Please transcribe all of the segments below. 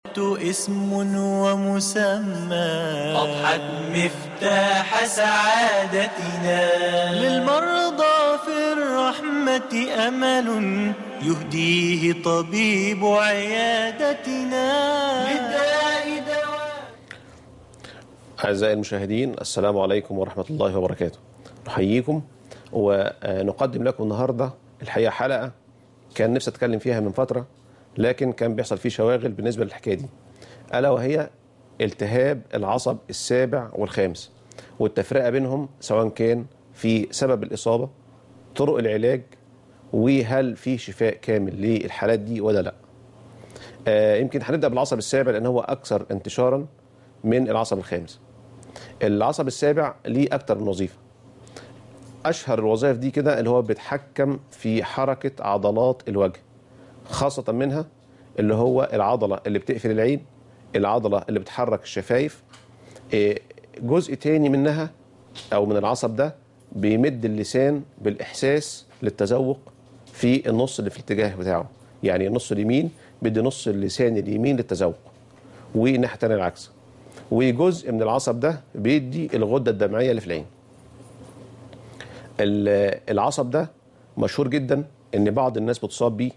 اسم ومسمى أضحت مفتاح سعادتنا للمرضى في الرحمة أمل يهديه طبيب عيادتنا للداء دواء أعزائي المشاهدين السلام عليكم ورحمة الله وبركاته نحييكم ونقدم لكم النهاردة الحقيقة حلقة كان نفسي أتكلم فيها من فترة لكن كان بيحصل فيه شواغل بالنسبة للحكاية دي ألا وهي التهاب العصب السابع والخامس والتفرقة بينهم سواء كان في سبب الإصابة طرق العلاج وهل في شفاء كامل للحالات دي ولا لا آه يمكن هنبدأ بالعصب السابع لأن هو أكثر انتشارا من العصب الخامس العصب السابع ليه أكتر من وظيفة أشهر الوظائف دي كده اللي هو بيتحكم في حركة عضلات الوجه خاصة منها اللي هو العضلة اللي بتقفل العين العضلة اللي بتحرك الشفايف إيه، جزء تاني منها أو من العصب ده بيمد اللسان بالإحساس للتذوق في النص اللي في الاتجاه بتاعه يعني النص اليمين بيدي نص اللسان اليمين للتذوق والناحية التانية العكس وجزء من العصب ده بيدي الغدة الدمعية اللي في العين ال- العصب ده مشهور جدا ان بعض الناس بتصاب بيه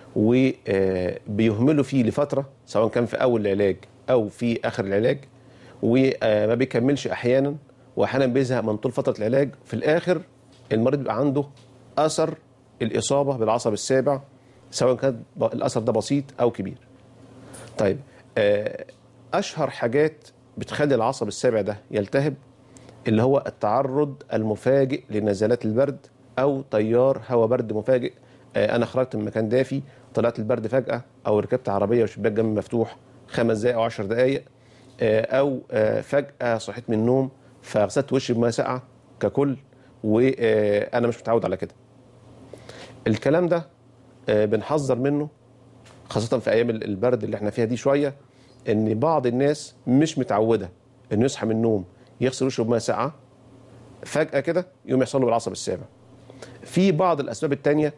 وبيهملوا فيه لفتره سواء كان في اول العلاج او في اخر العلاج وما بيكملش احيانا واحيانا بيزهق من طول فتره العلاج في الاخر المريض بيبقى عنده اثر الاصابه بالعصب السابع سواء كان ب- الاثر ده بسيط او كبير. طيب آه، اشهر حاجات بتخلي العصب السابع ده يلتهب اللي هو التعرض المفاجئ لنزلات البرد او تيار هواء برد مفاجئ آه، انا خرجت من مكان دافي طلعت البرد فجاه او ركبت عربيه والشباك جنبي مفتوح خمس دقائق او 10 دقائق آه، او آه، فجاه صحيت من النوم فغسلت وشي بميه ساقعه ككل وانا مش متعود على كده الكلام ده آه، بنحذر منه خاصة في أيام البرد اللي احنا فيها دي شوية إن بعض الناس مش متعودة إنه يصحى من النوم يغسل وشه بميه ساقعة فجأة كده يقوم يحصل له بالعصب السابع. في بعض الأسباب التانية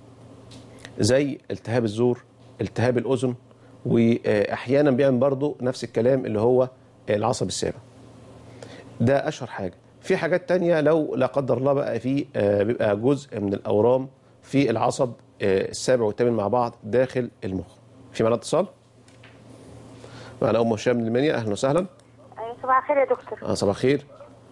زي التهاب الزور، التهاب الأذن وأحيانا بيعمل برضه نفس الكلام اللي هو العصب السابع. ده أشهر حاجة. في حاجات تانية لو لا قدر الله بقى في آه، بيبقى جزء من الأورام في العصب آه، السابع والثامن مع بعض داخل المخ. في معنا اتصال؟ معنا أم هشام من المنيا أهلا وسهلا. أيوة صباح الخير يا دكتور آه، صباح الخير.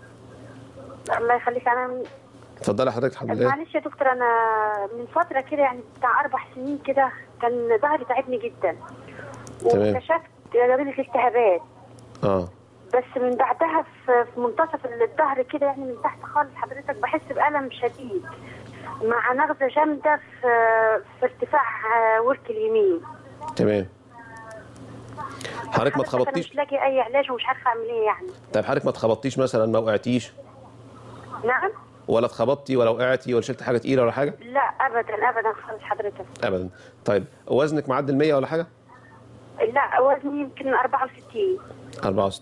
الله يخليك انا من... اتفضلي حضرتك الحمد لله. معلش يا دكتور انا من فتره كده يعني بتاع اربع سنين كده كان ظهري تعبني جدا تمام. واكتشفت جابلي التهابات اه بس من بعدها في, في منتصف الظهر كده يعني من تحت خالص حضرتك بحس بألم شديد مع نغزة جامدة في في ارتفاع آه، ورك اليمين تمام. حضرتك ما انا اتخبطتيش مش لاقي اي علاج ومش عارفه اعمل ايه يعني طيب حضرتك ما اتخبطتيش مثلا ما وقعتيش نعم ولا اتخبطتي ولا وقعتي ولا شلت حاجه تقيله ولا حاجه لا ابدا ابدا خالص حضرتك ابدا طيب وزنك معدي ال 100 ولا حاجه لا وزني يمكن 64 64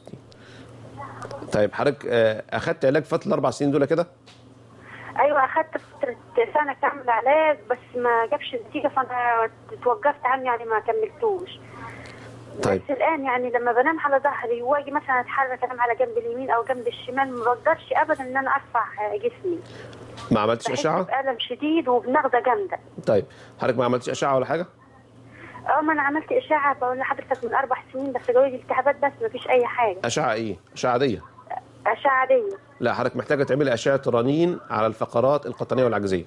طيب حضرتك آه، اخدت علاج فتره الاربع سنين دول كده ايوه اخدت فتره سنه كامله علاج بس ما جابش نتيجه فانا توقفت عنه يعني ما كملتوش طيب بس الان يعني لما بنام على ظهري واجي مثلا اتحرك انام على جنب اليمين او جنب الشمال ما بقدرش ابدا ان انا ارفع جسمي ما عملتش بحس اشعه بألم شديد وبنغزه جامده طيب حضرتك ما عملتش اشعه ولا حاجه اه ما انا عملت اشاعه بقول لحضرتك من اربع سنين بس جوالي التهابات بس ما فيش اي حاجه اشعه ايه اشعه عاديه اشعه عاديه لا حضرتك محتاجه تعملي اشعه رنين على الفقرات القطنيه والعجزيه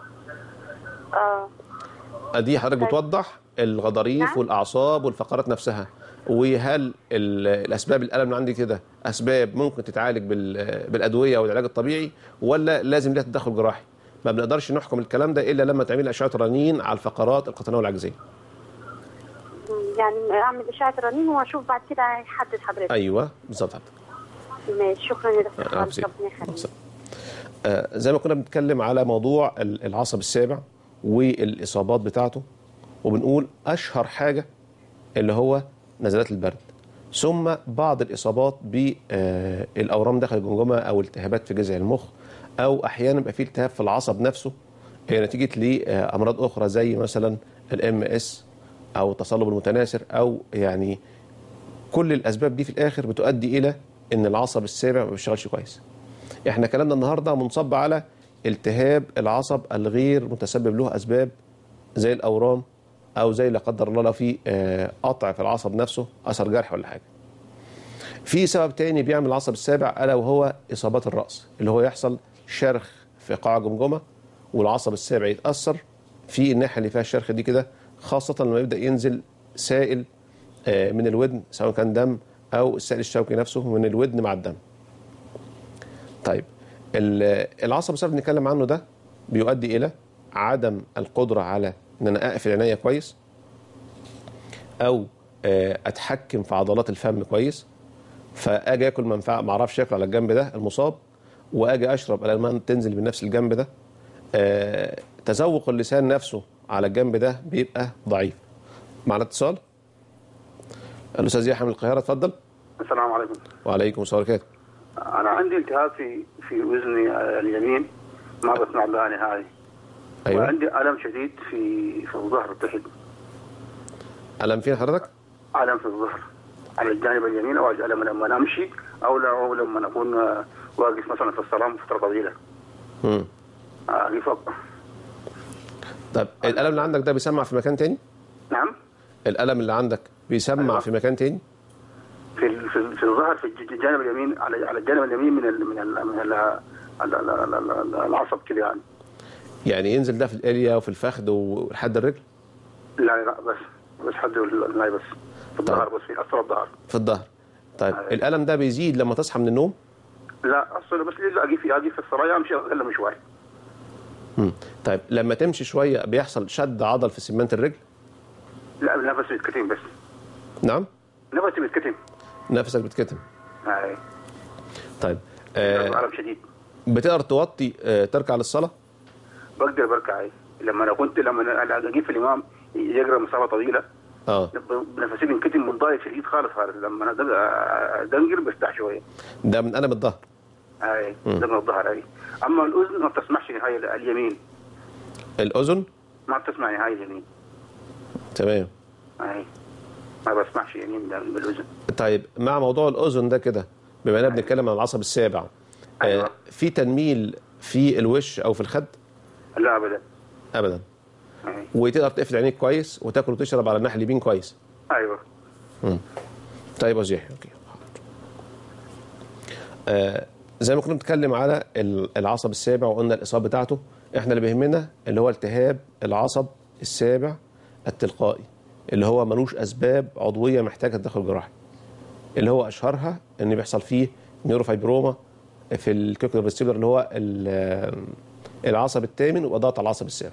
اه دي حضرتك طيب. بتوضح الغضاريف نعم. والاعصاب والفقرات نفسها وهل ال- الاسباب الالم اللي عندك كده اسباب ممكن تتعالج بال- بالادويه والعلاج الطبيعي ولا لازم ليها تدخل جراحي ما بنقدرش نحكم الكلام ده الا لما تعمل اشعه رنين على الفقرات القطنيه والعجزيه يعني اعمل اشعه رنين واشوف بعد كده هيحدد حضرتك ايوه بالظبط حضرتك ماشي شكرا يا دكتور آه، خالد بسيط. ربنا يخليك آه، زي ما كنا بنتكلم على موضوع ال- العصب السابع والاصابات بتاعته وبنقول اشهر حاجه اللي هو نزلات البرد ثم بعض الاصابات بالاورام داخل الجمجمه او التهابات في جذع المخ او احيانا بيبقى في التهاب في العصب نفسه آه، نتيجه لامراض اخرى زي مثلا الام اس او التصلب المتناثر او يعني كل الاسباب دي في الاخر بتؤدي الى ان العصب السابع ما بيشتغلش كويس احنا كلامنا النهارده منصب على التهاب العصب الغير متسبب له اسباب زي الاورام او زي لا قدر الله لو في آه، قطع في العصب نفسه اثر جرح ولا حاجه في سبب تاني بيعمل العصب السابع الا وهو اصابات الراس اللي هو يحصل شرخ في قاع جمجمه والعصب السابع يتاثر في الناحيه اللي فيها الشرخ دي كده خاصه لما يبدا ينزل سائل آه، من الودن سواء كان دم او السائل الشوكي نفسه من الودن مع الدم طيب ال- العصب السابع اللي بنتكلم عنه ده بيؤدي الى عدم القدره على ان انا اقفل عينيا كويس او آه، اتحكم في عضلات الفم كويس فاجي اكل منفعه ما اعرفش اكل على الجنب ده المصاب واجي اشرب الالمان تنزل من نفس الجنب ده آه، تذوق اللسان نفسه على الجنب ده بيبقى ضعيف معنا اتصال الاستاذ يحيى من القاهره اتفضل السلام عليكم وعليكم السلام ورحمه الله انا عندي التهاب في في اذني اليمين ما بسمع بها نهائي ايوه وعندي الم شديد في في الظهر تحت الم فين حضرتك الم في الظهر على الجانب اليمين او الم لما امشي او لا- أو لما اكون آه، واقف مثلا في الصلاه فتره طويله امم آه، اقف أب- طب الالم اللي عندك ده بيسمع في مكان تاني نعم الالم اللي عندك بيسمع أيوة. في مكان تاني في ال- في ال- في الظهر في الج- الجانب اليمين على على الجانب اليمين من ال من ال من ال ال- ال- ال- ال- العصب كده يعني يعني ينزل ده في الاليا وفي الفخذ ولحد الرجل لا لا بس بس حد لا بس في الظهر بس في اثر الظهر في الظهر طيب أيوة. الالم ده بيزيد لما تصحى من النوم لا اصل بس لسه اقف اقف في الصلاه امشي الا مشوار مم. طيب لما تمشي شويه بيحصل شد عضل في سمانه الرجل لا نفسي بيتكتم بس نعم نفسي بيتكتم نفسك بتكتم هاي طيب آه الم شديد بتقدر توطي آه تركع للصلاه بقدر بركع هاي لما انا كنت لما انا اقف الامام يقرا مسافه طويله اه نفسي بينكتم متضايق شديد خالص خالص لما انا دق- دنقر برتاح شويه ده من الم الظهر هاي مم. ده من الظهر هاي اما الاذن ما بتسمعش هاي اليمين الاذن ما بتسمعني هاي اليمين تمام هاي ما بسمعش يمين ده بالاذن طيب مع موضوع الاذن ده كده بما اننا بنتكلم عن العصب السابع آه أيوة. في تنميل في الوش او في الخد لا ابدا ابدا هاي. وتقدر تقفل عينيك كويس وتاكل وتشرب على الناحيه اليمين كويس ايوه طيب يا أستاذ يحيى اوكي آه زي ما كنا بنتكلم على ال- العصب السابع وقلنا الاصابه بتاعته احنا اللي بيهمنا اللي هو التهاب العصب السابع التلقائي اللي هو ملوش اسباب عضويه محتاجه تدخل جراحي اللي هو اشهرها ان بيحصل فيه نيوروفايبروما في الكوكلير فيستيبولر اللي هو ال- العصب الثامن وضغط العصب السابع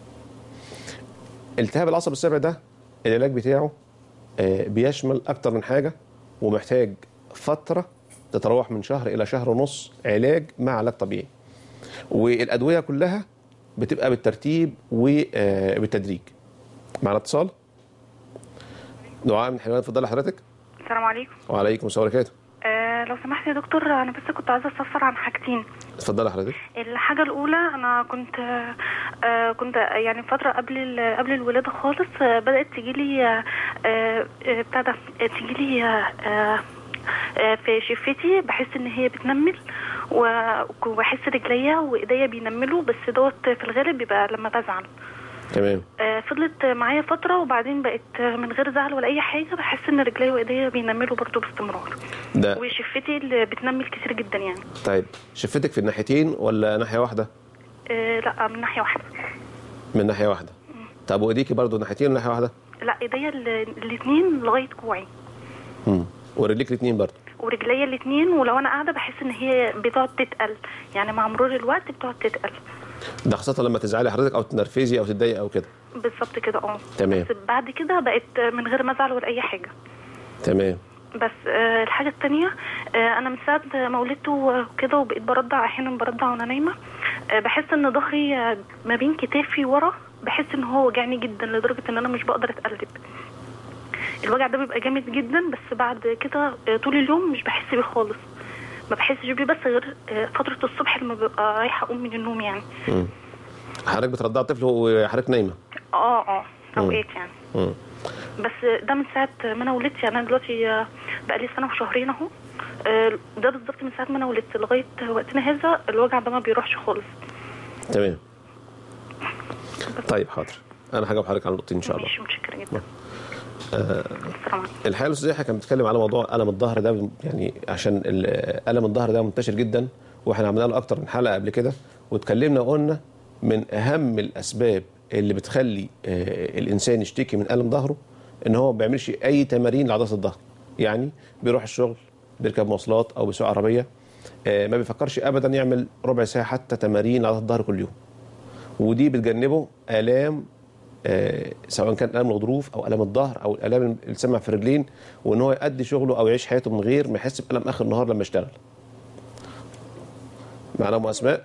التهاب العصب السابع ده العلاج بتاعه آه، بيشمل اكتر من حاجه ومحتاج فتره تتراوح من شهر الى شهر ونص علاج مع علاج طبيعي والادويه كلها بتبقى بالترتيب وبالتدريج معنا اتصال دعاء من حلوان اتفضل حضرتك السلام عليكم وعليكم السلام ورحمه الله آه لو سمحت يا دكتور انا بس كنت عايزه استفسر عن حاجتين اتفضل حضرتك الحاجه الاولى انا كنت آه آه، كنت يعني فتره قبل ال- قبل الولاده خالص آه بدات تجيلي آه آه آه، بتاع ده آه، تجيلي آه آه آه، في شفتي بحس ان هي بتنمل و- وبحس رجليا وايديا بينملوا بس دوت في الغالب بيبقى لما بزعل تمام آه، فضلت معايا فترة وبعدين بقت من غير زعل ولا أي حاجة بحس إن رجلي وإيديا بينملوا برضو باستمرار ده وشفتي اللي بتنمل كتير جدا يعني طيب شفتك في الناحيتين ولا ناحيه واحده آه لا من ناحية واحدة من ناحيه واحده طب وايديكي برضو ناحيتين ولا ناحيه واحده لا إيديا ال- الاتنين لغاية كوعي امم ورجليك الاثنين برضو ورجليا الاتنين ولو أنا قاعدة بحس إن هي بتقعد تتقل يعني مع مرور الوقت بتقعد تتقل ده خاصه لما تزعلي حضرتك او تنرفزي او تتضايقي او كده بالظبط كده اه تمام. بس بعد كده بقت من غير ما أزعل ولا أي حاجة تمام بس آه الحاجة التانية آه أنا من ساعة ما ولدت وكده وبقيت برضع أحيانا برضع وأنا نايمة آه بحس إن ظهري آه، ما بين كتافي ورا بحس إن هو وجعني جدا لدرجة إن أنا مش بقدر أتقلب الوجع ده بيبقى جامد جدا بس بعد كده آه، طول اليوم مش بحس بيه خالص ما بحسش بيه بس غير آه، فترة الصبح لما ببقى رايحة أقوم من النوم يعني امم حضرتك بترضعي الطفل وحضرتك نايمه اه اه اوقات يعني امم بس ده من ساعة ما انا ولدت يعني انا دلوقتي آه، بقالي سنه وشهرين اهو آه، ده بالظبط من ساعه ما انا ولدت لغايه وقتنا هذا الوجع ده ما بيروحش خالص تمام طيب حاضر انا هجاوب حضرتك على النقطتين ان شاء الله ماشي متشكره جدا السلام عليكم الحقيقه الاستاذ يحيى كان بيتكلم على موضوع الم الظهر ده يعني عشان ال- الم الظهر ده منتشر جدا واحنا عملنا له اكتر من حلقه قبل كده واتكلمنا وقلنا من اهم الاسباب اللي بتخلي آه، الانسان يشتكي من الم ظهره ان هو ما بيعملش اي تمارين لعضلات الظهر يعني بيروح الشغل بيركب مواصلات او بيسوق عربيه آه، ما بيفكرش ابدا يعمل ربع ساعه حتى تمارين لعضلات الظهر كل يوم ودي بتجنبه الام آه، سواء كان الام الغضروف او الام الظهر او الالام اللي تسمع في الرجلين وان هو يؤدي شغله او يعيش حياته من غير ما يحس بالم اخر النهار لما يشتغل. معنا ام اسماء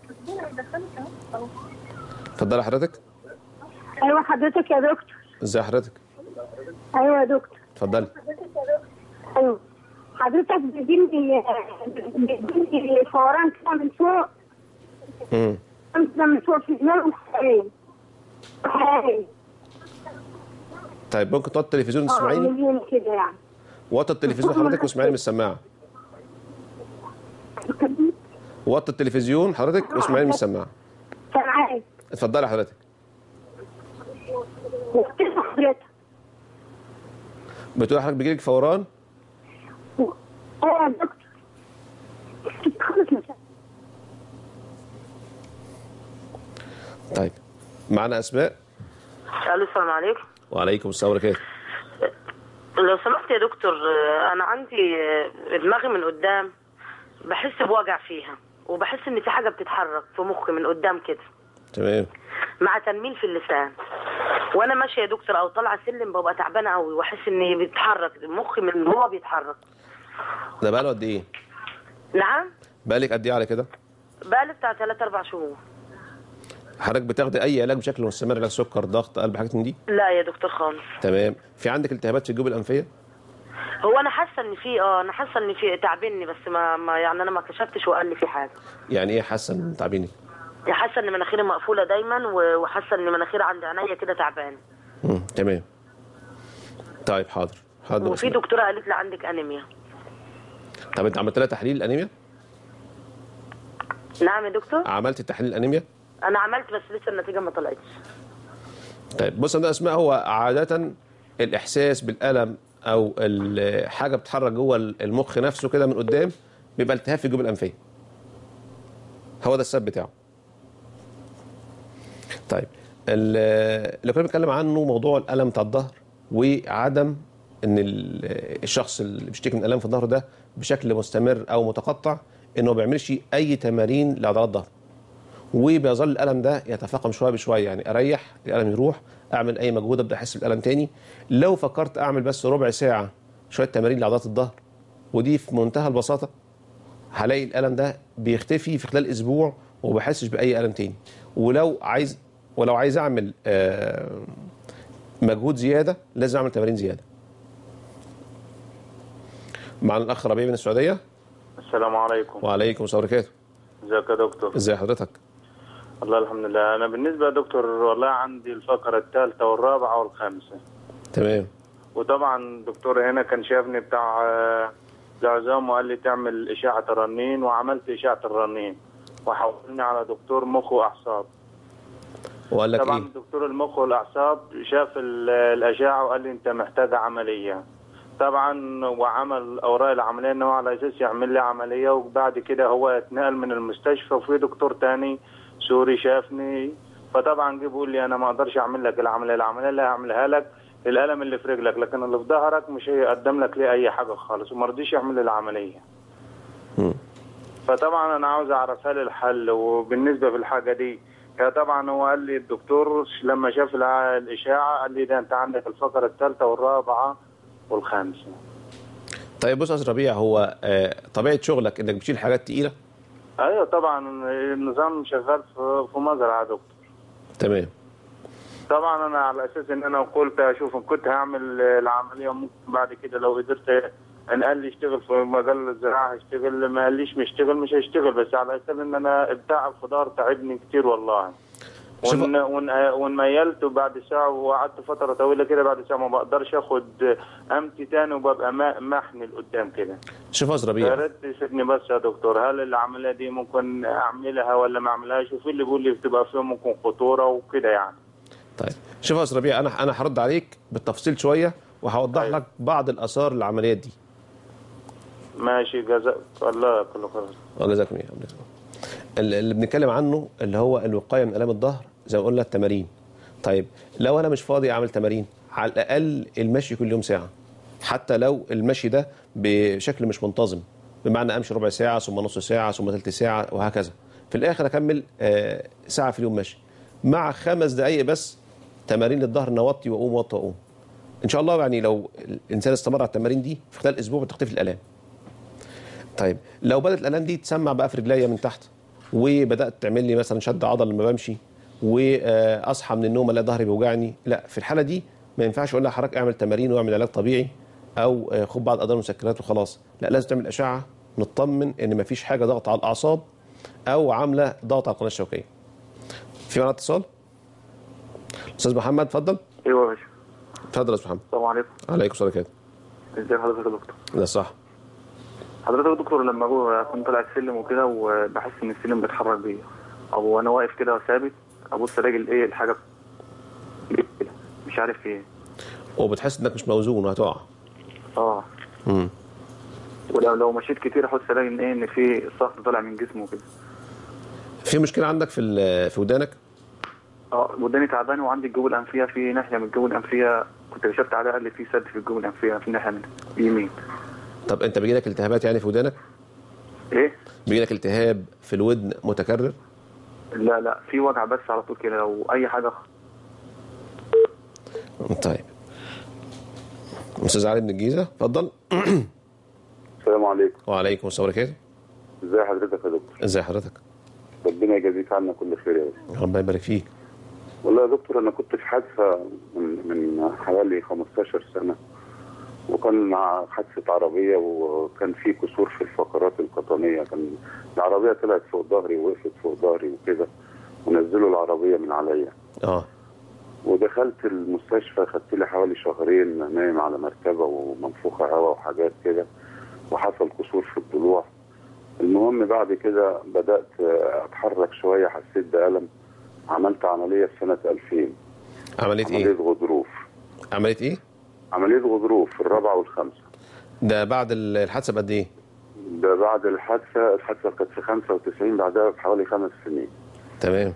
اتفضلي حضرتك ايوه حضرتك يا دكتور ازي حضرتك ايوه يا دكتور اتفضلي ايوه حضرتك بيجيلي بيجيلي فوران كده من فوق امم كده من فوق في دماغي حقيقي حقيقي طيب ممكن توطي التلفزيون اه تسمعيني بيجيلي كده يعني وطي التلفزيون حضرتك واسمعيني من السماعه وطي التلفزيون حضرتك واسمعيني من السماعه سامعاك اتفضلي حضرتك كده حضرتك بتقول حضرتك بيجيلك فوران ايوه يا دكتور خلص مثلا طيب معنا اسماء الو السلام عليكم وعليكم السلام ورحمه الله لو سمحت يا دكتور آه، انا عندي آه، دماغي من قدام بحس بوجع فيها وبحس ان في حاجه بتتحرك في مخي من قدام كده تمام مع تنميل في اللسان وانا ماشيه يا دكتور او طالعه سلم ببقى تعبانه قوي واحس ان بيتحرك مخي من هو بيتحرك ده بقاله قد ايه؟ نعم بقالك قد ايه على كده؟ بقالي بتاع 3 4 شهور حضرتك بتاخدي اي علاج بشكل مستمر علاج سكر ضغط قلب حاجات من دي؟ لا يا دكتور خالص تمام في عندك التهابات في الجيوب الانفيه؟ هو انا حاسه ان في اه انا حاسه ان في تعبني بس ما, ما يعني انا ما كشفتش وقال لي في حاجه يعني ايه حاسه ان تعبيني؟ حاسه ان مناخيري مقفوله دايما و- وحاسه ان مناخيري عند عينيا كده تعبانه مم. تمام طيب حاضر حاضر وفي أسمع. دكتوره قالت لي عندك انيميا طب انت عملت لها تحليل الانيميا؟ نعم يا دكتور عملت تحليل الانيميا؟ انا عملت بس لسه النتيجه ما طلعتش طيب بص يا اسماء هو عاده الاحساس بالالم او ال- حاجه بتتحرك جوه المخ نفسه كده من قدام بيبقى التهاب في الجيوب الانفيه هو ده السبب بتاعه طيب ال- اللي كنا بنتكلم عنه موضوع الالم بتاع الظهر وعدم ان ال- الشخص اللي بيشتكي من الام في الظهر ده بشكل مستمر او متقطع انه ما بيعملش اي تمارين لعضلات الظهر وبيظل الالم ده يتفاقم شويه بشويه يعني اريح الالم يروح اعمل اي مجهود ابدا احس بالالم تاني لو فكرت اعمل بس ربع ساعه شويه تمارين لعضلات الظهر ودي في منتهى البساطه هلاقي الالم ده بيختفي في خلال اسبوع وما بحسش باي الم تاني ولو عايز ولو عايز اعمل آه، مجهود زياده لازم اعمل تمارين زياده معنا الاخ ربيع من السعوديه السلام عليكم وعليكم السلام ورحمه الله ازيك يا دكتور ازي حضرتك الله الحمد لله انا بالنسبه يا دكتور والله عندي الفقره الثالثه والرابعه والخامسه تمام وطبعا دكتور هنا كان شافني بتاع آه، العظام وقال لي تعمل اشعه الرنين وعملت اشعه الرنين وحولني على دكتور مخ واعصاب وقال لك طبعا ايه دكتور المخ والاعصاب شاف ال- الاشعه وقال لي انت محتاج عمليه طبعا وعمل اوراق العمليه ان هو على اساس يعمل لي عمليه وبعد كده هو اتنقل من المستشفى وفي دكتور تاني سوري شافني فطبعا جه بيقول لي انا ما اقدرش اعمل لك العمليه العمليه اللي هعملها لك الالم اللي في رجلك لكن اللي في ظهرك مش هيقدم لك ليه اي حاجه خالص وما رضيش يعمل لي العمليه مم. فطبعا انا عاوز اعرف هل الحل وبالنسبه في الحاجه دي يا طبعا هو قال لي الدكتور لما شاف الع- الاشاعه قال لي ده انت عندك الفقره الثالثه والرابعه والخامسه طيب بص يا أستاذ ربيع هو آه، طبيعه شغلك انك بتشيل حاجات تقيله ايوه طبعا النظام شغال في في مزرعه يا دكتور تمام طبعا انا على اساس ان انا قلت اشوف ان كنت هعمل العمليه ممكن بعد كده لو قدرت ان قال لي اشتغل في مجال الزراعه هشتغل ما قاليش مش هشتغل مش هشتغل بس على اساس ان انا ابداع الخضار تعبني كتير والله شوف- وان وان وان ميلت بعد ساعه وقعدت فتره طويله كده بعد ساعه ما بقدرش اخد امتي تاني وببقى ما- محني لقدام كده شوف يا أستاذ يا ربيع ريت تفيدني بس يا دكتور هل العمليه دي ممكن اعملها ولا ما اعملهاش وفي اللي بيقول لي بتبقى فيها ممكن خطوره وكده يعني طيب شوف يا أستاذ ربيع أنا أنا هرد عليك بالتفصيل شوية وهوضح أيوة. لك بعض الآثار العمليات دي ماشي جزاك الله كل خير الله جزاكم الله خير. اللي اللي بنتكلم عنه اللي هو الوقايه من الام الظهر زي ما قلنا التمارين طيب لو انا مش فاضي اعمل تمارين على الاقل المشي كل يوم ساعه حتى لو المشي ده بشكل مش منتظم بمعنى امشي ربع ساعه ثم نص ساعه ثم ثلث ساعه وهكذا في الاخر اكمل آه، ساعه في اليوم مشي مع خمس دقائق بس تمارين للظهر ان اوطي واقوم واطي واقوم ان شاء الله يعني لو الانسان استمر على التمارين دي في خلال اسبوع بتختفي الالام طيب لو بدات الالام دي تسمع بقى في رجليا من تحت وبدات تعمل لي مثلا شد عضل لما بمشي واصحى من النوم الاقي ظهري بيوجعني لا في الحاله دي ما ينفعش اقول لها حضرتك اعمل تمارين واعمل علاج طبيعي او آه، خد بعض ادوار المسكنات وخلاص لا لازم تعمل اشعه نطمن ان ما فيش حاجه ضغط على الاعصاب او عامله ضغط على القناه الشوكيه في معنا اتصال استاذ محمد اتفضل ايوه يا باشا اتفضل يا استاذ محمد السلام عليكم عليكم السلام كده ازي حضرتك يا دكتور ده صح حضرتك يا دكتور لما جو- كنت طالع السلم وكده وبحس ان السلم بيتحرك بيا او انا واقف كده ثابت ابص الاقي الايه الحاجه كده مش عارف في ايه وبتحس انك مش موزون وهتقع اه امم ولو لو مشيت كتير احس الاقي ان ايه ان في صخر طالع من جسمه كده في مشكله عندك في ال- في ودانك اه وداني تعبان وعندي الجوب الانفيه في ناحيه من الجوب الانفيه كنت كشفت عليها قال لي في سد في الجوب الانفيه في الناحيه من اليمين طب انت بيجي لك التهابات يعني في ودانك ايه بيجي لك التهاب في الودن متكرر لا لا في وجع بس على طول كده لو اي حاجه طيب استاذ علي من الجيزه اتفضل السلام عليكم وعليكم السلام ورحمه ازي حضرتك يا دكتور ازي حضرتك ربنا يجازيك عنا كل خير يا باشا ربنا يبارك فيك والله يا دكتور انا كنت في حادثه من من حوالي 15 سنه وكان مع حادثه عربيه وكان في كسور في الفقرات القطنيه كان العربيه طلعت فوق ظهري ووقفت فوق ظهري وكده ونزلوا العربيه من عليا اه ودخلت المستشفى خدت لي حوالي شهرين نايم على مركبه ومنفوخه هواء وحاجات كده وحصل كسور في الضلوع المهم بعد كده بدات اتحرك شويه حسيت بالم عملت عمليه في سنه 2000 عمليه عمليه ايه غضروف عمليه ايه عمليه غضروف في الرابعه والخامسه ده بعد ال- الحادثه بقد ايه ده بعد الحادثه الحادثه كانت في 95 بعدها بحوالي خمس سنين تمام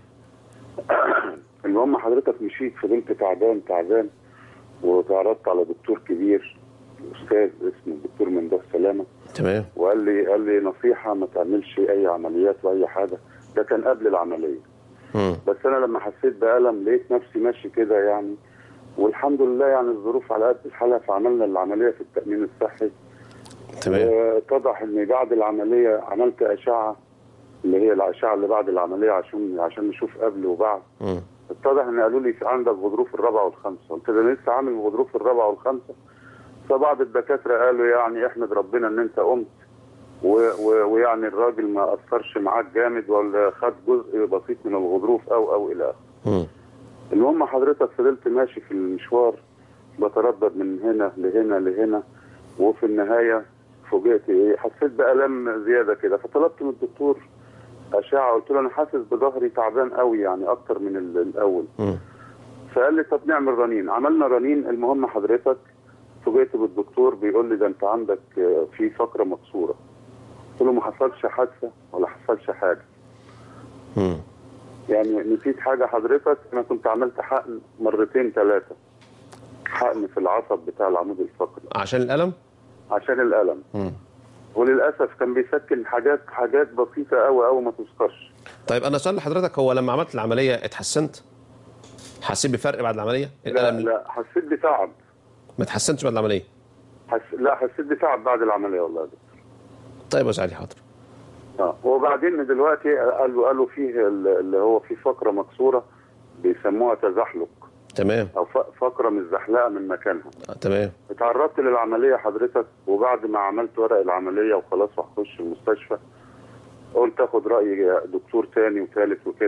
المهم حضرتك مشيت فضلت تعبان تعبان وتعرضت على دكتور كبير استاذ اسمه الدكتور ممدوح سلامه تمام وقال لي قال لي نصيحه ما تعملش اي عمليات واي حاجه ده كان قبل العمليه مم. بس انا لما حسيت بالم لقيت نفسي ماشي كده يعني والحمد لله يعني الظروف على قد الحالة فعملنا العمليه في التامين الصحي تمام اتضح اني بعد العمليه عملت اشعه اللي هي الاشعه اللي بعد العمليه عشان عشان نشوف قبل وبعد مم. اتضح ان قالوا لي في عندك غضروف الرابعه والخامسه قلت له لسه عامل غضروف الرابعه والخامسه فبعض الدكاتره قالوا يعني احمد ربنا ان انت قمت و و ويعني الراجل ما اثرش معاك جامد ولا خد جزء بسيط من الغضروف او او الى اخره مم. المهم حضرتك فضلت ماشي في المشوار بتردد من هنا لهنا لهنا وفي النهايه فوجئت ايه حسيت بالام زياده كده فطلبت من الدكتور اشعه قلت له انا حاسس بظهري تعبان قوي يعني اكتر من ال- الاول مم. فقال لي طب نعمل رنين عملنا رنين المهم حضرتك فوجئت بالدكتور بيقول لي ده انت عندك آه، في فقره مكسوره قلت له ما حصلش حادثه ولا حصلش حاجه مم. يعني نسيت حاجه حضرتك انا كنت عملت حقن مرتين ثلاثه حقن في العصب بتاع العمود الفقري عشان الالم عشان الالم مم. وللاسف كان بيسكن حاجات حاجات بسيطه قوي قوي ما تذكرش طيب انا سؤال لحضرتك هو لما عملت العمليه اتحسنت حسيت بفرق بعد العمليه لا الالم لا حسيت بتعب ما اتحسنتش بعد العمليه حس... لا حسيت بتعب بعد العمليه والله يا دكتور. طيب يا استاذ علي حاضر اه وبعدين دلوقتي قالوا قالوا فيه ال- اللي هو في فقره مكسوره بيسموها تزحلق تمام او ف- فقره متزحلقه من مكانها آه، تمام اتعرضت للعمليه حضرتك وبعد ما عملت ورق العمليه وخلاص وهخش المستشفى قلت اخد راي دكتور تاني وثالث وكده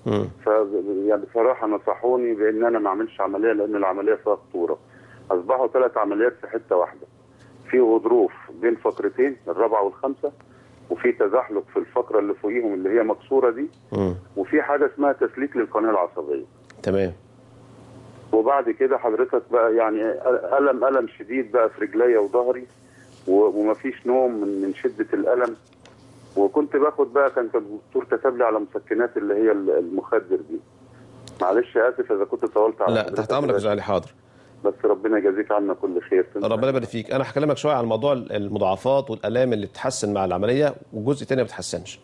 مم. ف يعني بصراحه نصحوني بان انا ما اعملش عمليه لان العمليه فيها خطوره اصبحوا ثلاث عمليات في حته واحده في غضروف بين فقرتين الرابعه والخامسه وفي تزحلق في الفقره اللي فوقيهم اللي هي مكسوره دي مم. وفي حاجه اسمها تسليك للقناه العصبيه تمام وبعد كده حضرتك بقى يعني الم الم شديد بقى في رجليا وظهري و- ومفيش نوم من من شده الالم وكنت باخد بقى كان الدكتور كتب لي على مسكنات اللي هي المخدر دي معلش اسف اذا كنت طولت على لا حضرتك تحت امرك يا بس- أستاذ علي حاضر بس ربنا يجازيك عنا كل خير ربنا يبارك فيك انا هكلمك شويه عن موضوع المضاعفات والالام اللي بتتحسن مع العمليه وجزء تاني ما بتتحسنش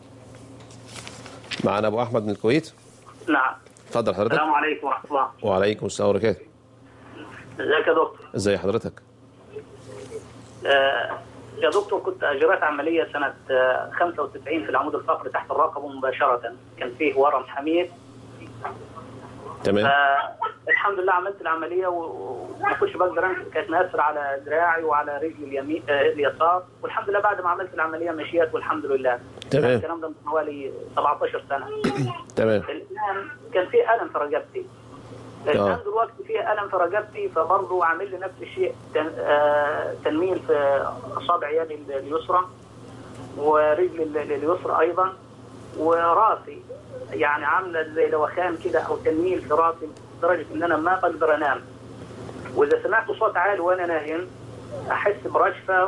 معانا ابو احمد من الكويت نعم اتفضل حضرتك السلام عليكم ورحمه الله وعليكم السلام وبركاته ازيك يا دكتور ازي حضرتك آه يا دكتور كنت اجريت عمليه سنه آه 95 في العمود الفقري تحت الرقبه مباشره كان فيه ورم حميد تمام فالحمد لله عملت العمليه و- وما كنتش بقدر امشي كانت مأثر على دراعي وعلى رجلي اليمين آه اليسار والحمد لله بعد ما عملت العمليه مشيت والحمد لله تمام. الكلام ده من حوالي 17 سنه تمام الان كان في الم في رقبتي الان دلوقتي في الم في رقبتي فبرضه عامل لي نفس الشيء تن- آه، تنميل في اصابع يدي ال- اليسرى ورجلي ال- ال- اليسرى ايضا وراسي يعني عامله زي لوخان كده او تنميل في راسي لدرجه ان انا ما اقدر انام واذا سمعت صوت عالي وانا نايم احس برجفه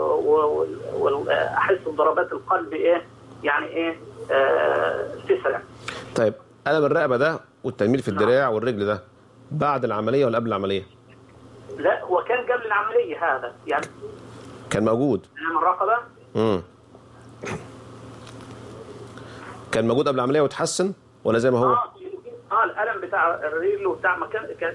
واحس بضربات القلب ايه يعني ايه آه تسرع طيب الم الرقبه ده والتنميل في الدراع والرجل ده بعد العمليه ولا قبل العمليه لا وكان قبل العمليه هذا يعني كان موجود الم الرقبه امم كان موجود قبل العمليه وتحسن ولا زي ما هو اه اه الالم بتاع الرجل وبتاع مكان كان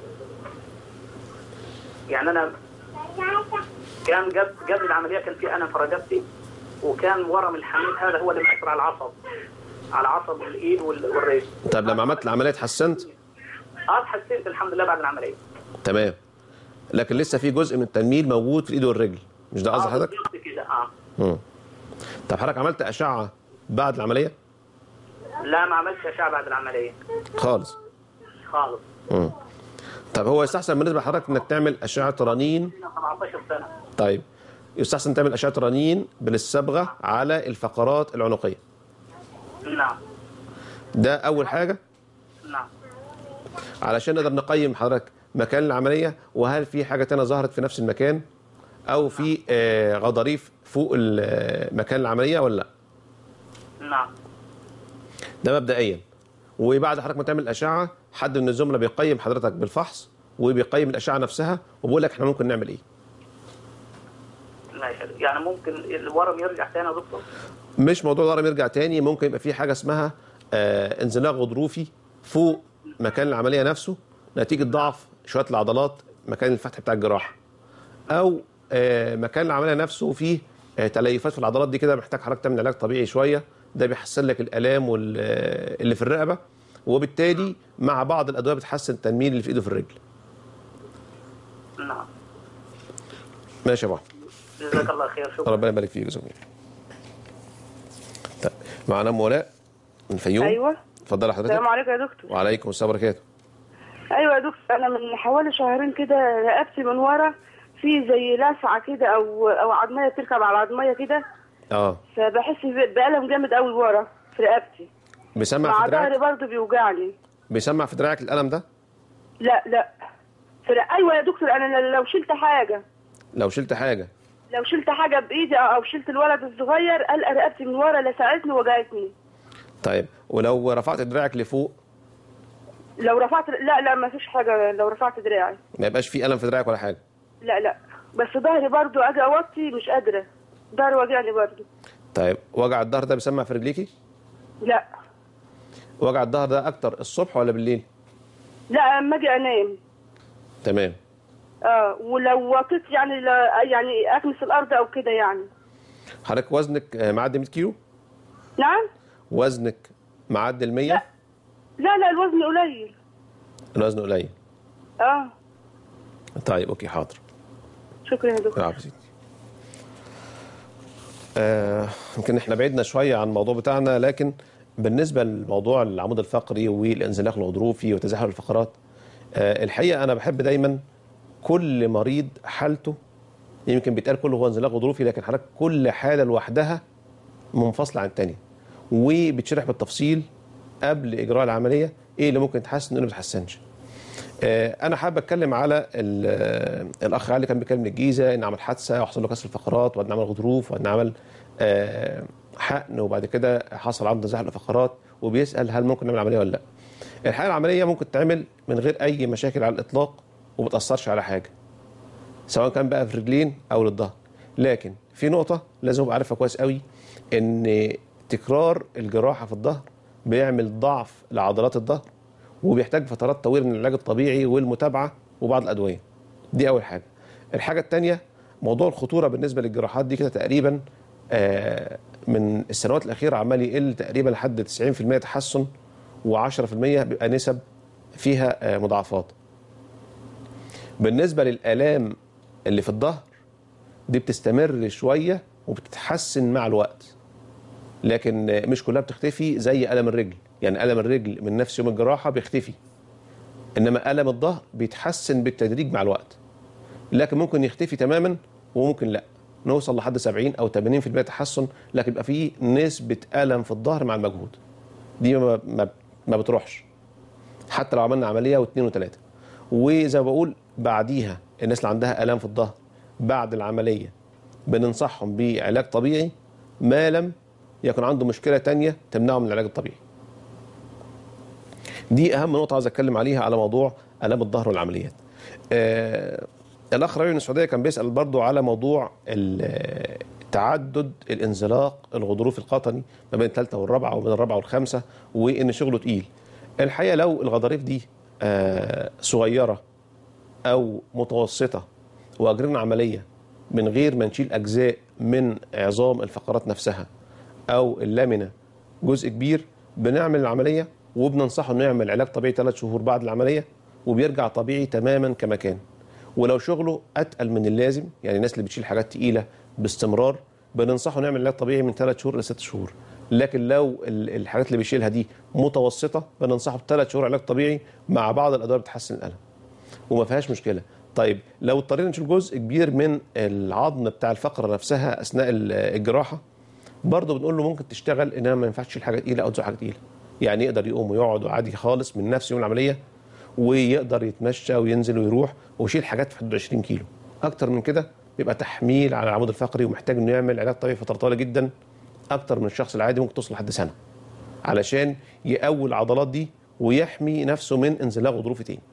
يعني انا كان قبل قبل العمليه كان في الم في رقبتي وكان ورم الحميد هذا هو اللي مأثر على العصب على عصب الايد وال- والرجل طيب لما عملت العمليه اتحسنت اه تحسنت الحمد لله بعد العمليه تمام لكن لسه في جزء من التنميل موجود في الايد والرجل مش ده قصد اه حضرتك بالظبط كده اه امم طب حضرتك عملت اشعه بعد العمليه لا ما عملتش اشعه بعد العمليه خالص خالص امم طب هو يستحسن بالنسبه لحضرتك انك تعمل اشعه رنين 17 سنه طيب يستحسن تعمل اشعه رنين بالصبغه على الفقرات العنقيه نعم ده اول حاجه نعم علشان نقدر نقيم حضرتك مكان العمليه وهل في حاجه تانية ظهرت في نفس المكان او في آه، غضاريف فوق ال- آه، مكان العمليه ولا لا نعم ده مبدئيا وبعد حضرتك ما تعمل اشعه حد من الزملاء بيقيم حضرتك بالفحص وبيقيم الاشعه نفسها وبيقول لك احنا ممكن نعمل ايه ماشي يعني ممكن الورم يرجع تاني يا دكتور مش موضوع ضرر يرجع تاني ممكن يبقى في حاجه اسمها آه انزلاق غضروفي فوق مكان العمليه نفسه نتيجه ضعف شويه العضلات مكان الفتح بتاع الجراحه او آه مكان العمليه نفسه فيه آه تليفات في العضلات دي كده محتاج حضرتك تعمل علاج طبيعي شويه ده بيحسن لك الالام وال- آه، اللي في الرقبه وبالتالي مع بعض الادويه بتحسن التنميل اللي في ايده في الرجل نعم ماشي يا ابو أحمد. جزاك الله خير شكرا ربنا يبارك فيك جزاك الله خير. طيب معانا ام ولاء من الفيوم ايوه اتفضلي حضرتك السلام عليكم يا دكتور وعليكم السلام وبركاته ايوه يا دكتور انا من حوالي شهرين كده رقبتي من ورا في زي لسعه كده او او عظميه بتركب على عظميه كده اه فبحس ب- بألم جامد قوي ورا في رقبتي بيسمع مع في دراعك ظهري برضه بيوجعني بيسمع في دراعك الالم ده لا لا في رق- ايوه يا دكتور انا لو شلت حاجه لو شلت حاجه لو شلت حاجه بايدي او أو شلت الولد الصغير القى رقبتي من ورا لسعتني وجعتني طيب ولو رفعت دراعك لفوق لو رفعت لا لا ما فيش حاجه لو رفعت دراعي ما يبقاش في الم في دراعك ولا حاجه لا لا بس ظهري برضه اجي اوطي مش قادره ظهري وجعني برضه طيب وجع الظهر ده بيسمع في رجليكي لا وجع الظهر ده اكتر الصبح ولا بالليل لا اما اجي انام تمام اه ولو وطيت يعني لا يعني اكنس الارض او كده يعني حضرتك وزنك آه، معدي 100 كيلو نعم وزنك معدي ال 100 لا لا الوزن قليل الوزن قليل اه طيب اوكي حاضر شكرا يا دكتور العفو يا سيدي آه، يمكن احنا بعدنا شويه عن الموضوع بتاعنا لكن بالنسبه لموضوع العمود الفقري والانزلاق الغضروفي وتزاحم الفقرات آه، الحقيقه انا بحب دايما كل مريض حالته يمكن بيتقال كله هو انزلاق غضروفي لكن حضرتك كل حاله لوحدها منفصله عن الثانيه وبتشرح بالتفصيل قبل اجراء العمليه ايه اللي ممكن يتحسن وايه اللي ما يتحسنش آه، انا حابب اتكلم على ال- آه، الاخ علي كان بيتكلم من الجيزه ان عمل حادثه وحصل له كسر الفقرات وان عمل غضروف وان عمل آه، حقن وبعد كده حصل عنده تزاحم الفقرات وبيسال هل ممكن نعمل عمليه ولا لا الحقيقه العمليه ممكن تعمل من غير اي مشاكل على الاطلاق وما بتاثرش على حاجه سواء كان بقى في رجلين او للظهر لكن في نقطه لازم ابقى عارفها كويس قوي ان تكرار الجراحه في الظهر بيعمل ضعف لعضلات الظهر وبيحتاج فترات طويله من العلاج الطبيعي والمتابعه وبعض الادويه دي اول حاجه الحاجه الثانيه موضوع الخطوره بالنسبه للجراحات دي كده تقريبا آه، من السنوات الاخيره عمال يقل تقريبا لحد 90% تحسن و10% بيبقى نسب فيها آه، مضاعفات بالنسبه للالام اللي في الظهر دي بتستمر شويه وبتتحسن مع الوقت لكن آه، مش كلها بتختفي زي الم الرجل يعني الم الرجل من نفس يوم الجراحه بيختفي انما الم الظهر بيتحسن بالتدريج مع الوقت لكن ممكن يختفي تماما وممكن لا نوصل لحد 70 او 80% تحسن لكن يبقى في نسبه الم في الظهر مع المجهود دي ما, ما, ما بتروحش حتى لو عملنا عمليه واثنين وثلاثه وزي ما بقول بعديها الناس اللي عندها الام في الظهر بعد العمليه بننصحهم بعلاج طبيعي ما لم يكن عنده مشكله تانية تمنعه من العلاج الطبيعي دي اهم نقطه عايز اتكلم عليها على موضوع الام الظهر والعمليات آه الاخ رامي من السعوديه كان بيسال برضو على موضوع ال- تعدد الانزلاق الغضروفي القطني ما بين الثالثه والرابعه وبين الرابعه والخامسه وان شغله تقيل الحقيقه لو الغضاريف دي آه صغيره او متوسطه واجرنا عمليه من غير ما نشيل اجزاء من عظام الفقرات نفسها او اللامنه جزء كبير بنعمل العمليه وبننصحه انه يعمل علاج طبيعي ثلاث شهور بعد العمليه وبيرجع طبيعي تماما كما كان ولو شغله اتقل من اللازم يعني الناس اللي بتشيل حاجات تقيله باستمرار بننصحه نعمل علاج طبيعي من ثلاث شهور لست شهور لكن لو ال- الحاجات اللي بيشيلها دي متوسطه بننصحه بثلاث شهور علاج طبيعي مع بعض الادويه بتحسن الالم وما فيهاش مشكله طيب لو اضطرينا نشيل جزء كبير من العظم بتاع الفقره نفسها اثناء ال- الجراحه برضه بنقول له ممكن تشتغل انما ما ينفعش تشيل حاجه تقيله او تزق حاجه تقيله يعني يقدر يقوم ويقعد عادي خالص من نفس يوم العمليه ويقدر يتمشى وينزل ويروح ويشيل حاجات في حدود 20 كيلو اكتر من كده بيبقى تحميل على العمود الفقري ومحتاج انه يعمل علاج طبيعي فتره طويله جدا اكتر من الشخص العادي ممكن توصل لحد سنه علشان يقوي العضلات دي ويحمي نفسه من انزلاق غضروفي تاني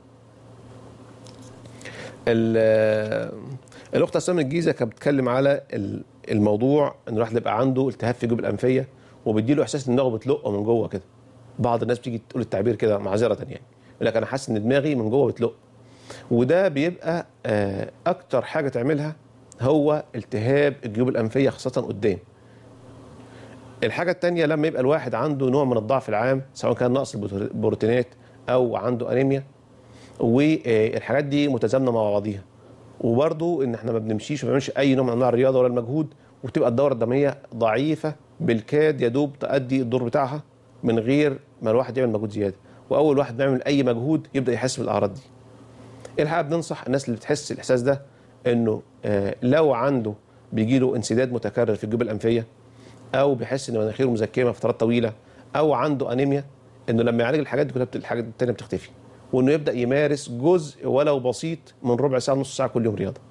ال- الاخت اسلام من الجيزه كانت بتتكلم على ال- الموضوع ان الواحد يبقى عنده التهاب في الجيوب الانفيه وبيديله احساس ان دماغه بتلقه من جوه كده بعض الناس بتيجي تقول التعبير كده معذره يعني يقول لك انا حاسس ان دماغي من جوه بتلق وده بيبقى آه، اكتر حاجه تعملها هو التهاب الجيوب الانفيه خاصه قدام الحاجه الثانيه لما يبقى الواحد عنده نوع من الضعف العام سواء كان نقص البروتينات او عنده انيميا والحاجات دي متزامنه مع بعضيها وبرضو ان احنا ما بنمشيش وما بنعملش اي نوع من انواع الرياضه ولا المجهود وتبقى الدوره الدمويه ضعيفه بالكاد يدوب تؤدي الدور بتاعها من غير ما الواحد يعمل مجهود زياده واول واحد بيعمل اي مجهود يبدا يحس بالاعراض دي الحقيقه بننصح الناس اللي بتحس الاحساس ده انه آه، لو عنده بيجي له انسداد متكرر في الجيوب الانفيه او بيحس ان مناخيره مزكمه فترات طويله او عنده انيميا انه لما يعالج الحاجات دي كلها بت- الحاجات التانيه بتختفي وانه يبدا يمارس جزء ولو بسيط من ربع ساعه نص ساعه كل يوم رياضه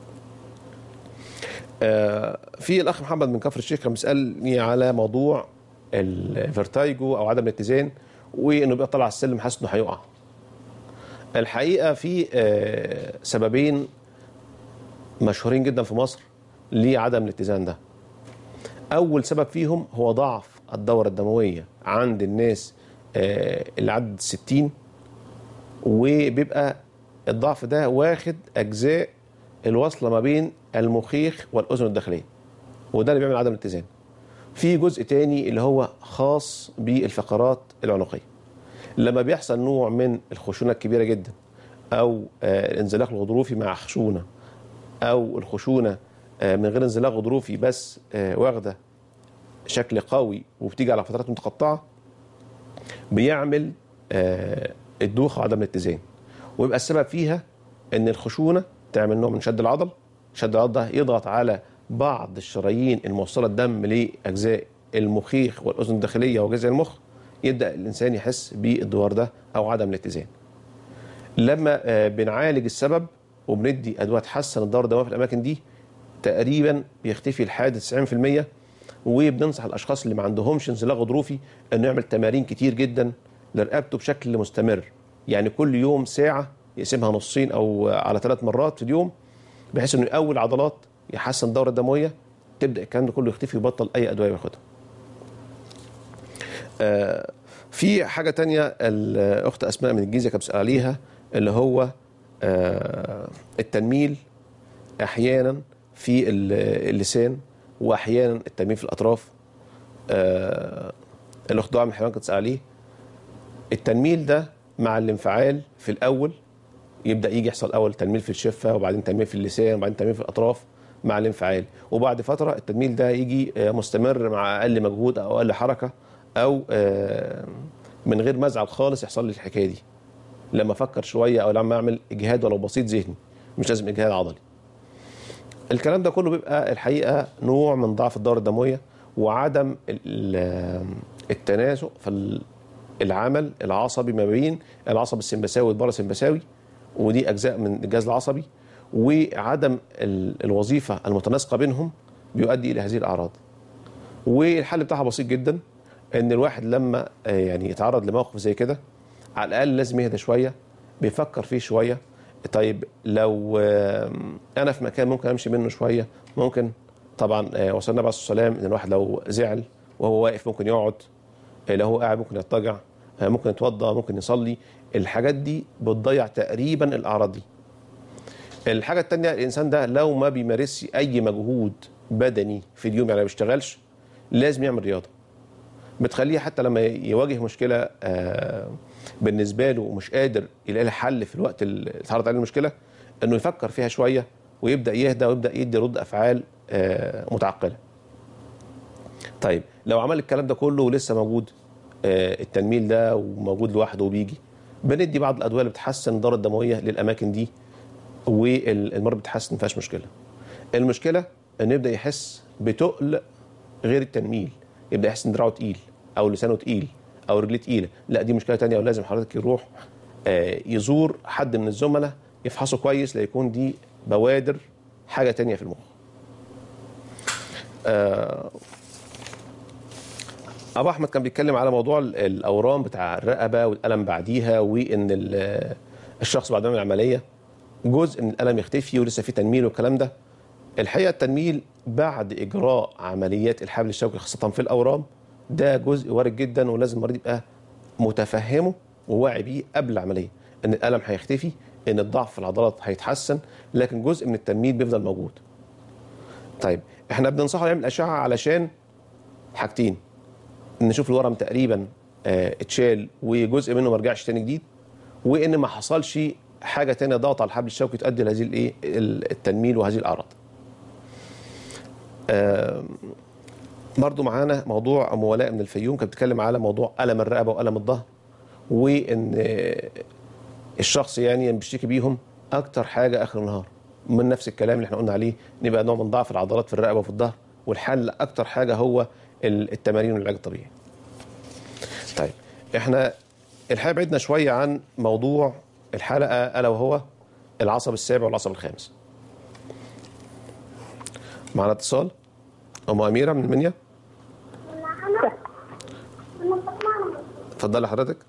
آه، في الاخ محمد من كفر الشيخ كان بيسالني على موضوع الفيرتايجو او عدم الاتزان وانه بيبقى طالع على السلم حاسس انه هيقع الحقيقه في آه، سببين مشهورين جدا في مصر لعدم الاتزان ده اول سبب فيهم هو ضعف الدوره الدمويه عند الناس آه، اللي عدت 60 وبيبقى الضعف ده واخد اجزاء الوصله ما بين المخيخ والاذن الداخليه وده اللي بيعمل عدم الاتزان في جزء تاني اللي هو خاص بالفقرات العنقيه لما بيحصل نوع من الخشونه الكبيره جدا او آه، الانزلاق الغضروفي مع خشونه او الخشونه آه، من غير انزلاق غضروفي بس آه، واخده شكل قوي وبتيجي على فترات متقطعه بيعمل آه، الدوخه وعدم الاتزان ويبقى السبب فيها ان الخشونه تعمل نوع من شد العضل شد العضل ده يضغط على بعض الشرايين الموصله الدم لاجزاء المخيخ والاذن الداخليه وجذع المخ يبدا الانسان يحس بالدوار ده او عدم الاتزان لما آه، بنعالج السبب وبندي ادويه تحسن الدوره الدمويه في الاماكن دي تقريبا بيختفي الحادث 90% وبننصح الاشخاص اللي ما عندهمش انزلاق غضروفي انه يعمل تمارين كتير جدا لرقبته بشكل مستمر يعني كل يوم ساعه يقسمها نصين او على ثلاث مرات في اليوم بحيث انه يقوي العضلات يحسن الدوره الدمويه تبدا الكلام ده كله يختفي ويبطل اي ادويه بياخدها. آه، في حاجه تانية الاخت اسماء من الجيزه كانت بتسال عليها اللي هو آه، التنميل احيانا في ال- اللسان واحيانا التنميل في الاطراف آه، الاخت دعاء من الحيوان كانت بتسال عليه التنميل ده مع الانفعال في الاول يبدا يجي يحصل اول تنميل في الشفه وبعدين تنميل في اللسان وبعدين تنميل في الاطراف مع الانفعال وبعد فتره التنميل ده يجي آه، مستمر مع اقل مجهود او اقل حركه او آه، من غير مزعل خالص يحصل لي الحكايه دي لما افكر شويه او لما اعمل اجهاد ولو بسيط ذهني مش لازم اجهاد عضلي الكلام ده كله بيبقى الحقيقه نوع من ضعف الدوره الدمويه وعدم ال- التناسق في العمل العصبي ما بين العصب السمبثاوي والباراسمبثاوي ودي اجزاء من الجهاز العصبي وعدم ال- الوظيفه المتناسقه بينهم بيؤدي الى هذه الاعراض والحل بتاعها بسيط جدا ان الواحد لما آه، يعني يتعرض لموقف زي كده على الاقل لازم يهدى شويه بيفكر فيه شويه طيب لو آه، انا في مكان ممكن امشي منه شويه ممكن طبعا آه، وصلنا بعد السلام ان الواحد لو زعل وهو واقف ممكن يقعد آه، لو هو قاعد ممكن يضطجع آه، ممكن يتوضا ممكن يصلي الحاجات دي بتضيع تقريبا الاعراض دي الحاجه التانية الانسان ده لو ما بيمارسش اي مجهود بدني في اليوم يعني ما بيشتغلش لازم يعمل رياضه بتخليه حتى لما يواجه مشكله آه، بالنسبه له ومش قادر يلاقي لها حل في الوقت اللي اتعرض عليه المشكله انه يفكر فيها شويه ويبدا يهدى ويبدا يدي رد افعال آه، متعقله. طيب لو عمل الكلام ده كله ولسه موجود آه، التنميل ده وموجود لوحده وبيجي بندي بعض الادويه اللي بتحسن الدوره الدمويه للاماكن دي والمرض بيتحسن ما فيهاش مشكله. المشكله انه يبدا يحس بتقل غير التنميل يبدا يحس ان دراعه تقيل او لسانه تقيل او رجليه تقيله لا دي مشكله تانية ولازم حضرتك يروح آه، يزور حد من الزملاء يفحصه كويس ليكون دي بوادر حاجه تانية في المخ آه، ابو احمد كان بيتكلم على موضوع ال- الاورام بتاع الرقبه والالم بعديها وان ال- الشخص بعد ما يعمل العمليه جزء من الالم يختفي ولسه في تنميل والكلام ده الحقيقه التنميل بعد اجراء عمليات الحبل الشوكي خاصه في الاورام ده جزء وارد جدا ولازم المريض يبقى متفهمه وواعي بيه قبل العمليه ان الالم هيختفي ان الضعف في العضلات هيتحسن لكن جزء من التنميل بيفضل موجود طيب احنا بننصحه يعمل اشعه علشان حاجتين نشوف الورم تقريبا آه، اتشال وجزء منه ما رجعش تاني جديد وان ما حصلش حاجه تانية ضغط على الحبل الشوكي تؤدي لهذه الايه ال- التنميل وهذه الاعراض آم، برضو معانا موضوع ام ولاء من الفيوم كانت بتتكلم على موضوع الم الرقبه والم الظهر وان آه، الشخص يعني بيشتكي بيهم اكتر حاجه اخر النهار من نفس الكلام اللي احنا قلنا عليه نبقى نوع من ضعف العضلات في الرقبه وفي الظهر والحل اكتر حاجه هو ال- التمارين والعلاج الطبيعي. طيب احنا الحقيقه بعدنا شويه عن موضوع الحلقه الا وهو العصب السابع والعصب الخامس. معنا اتصال ام اميره من المنيا اتفضلي حضرتك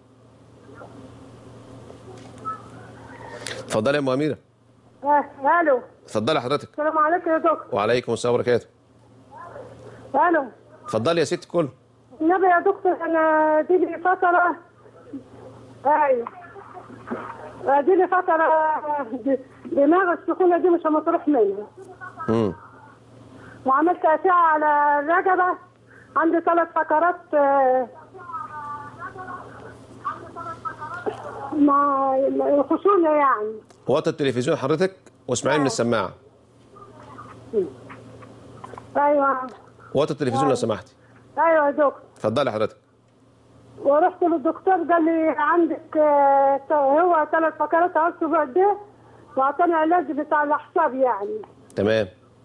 اتفضلي يا ام اميره آه، الو اتفضلي حضرتك السلام عليكم يا دكتور وعليكم السلام ورحمه الله الو اتفضلي يا ست الكل النبي يا دكتور انا دي لي فتره ايوه آه، دي لي فتره د- دماغ السخونه دي مش هتروح منها امم وعملت اشعه على الرقبه عندي ثلاث فقرات آه، مع مع خشونه يعني وطي التلفزيون حضرتك واسمعيني من السماعه ايوه وطي التلفزيون لو سمحتي ايوه يا دكتور اتفضلي حضرتك ورحت للدكتور قال لي عندك آه، هو ثلاث فقرات عصب قد ايه واعطاني علاج بتاع الاحصاب يعني تمام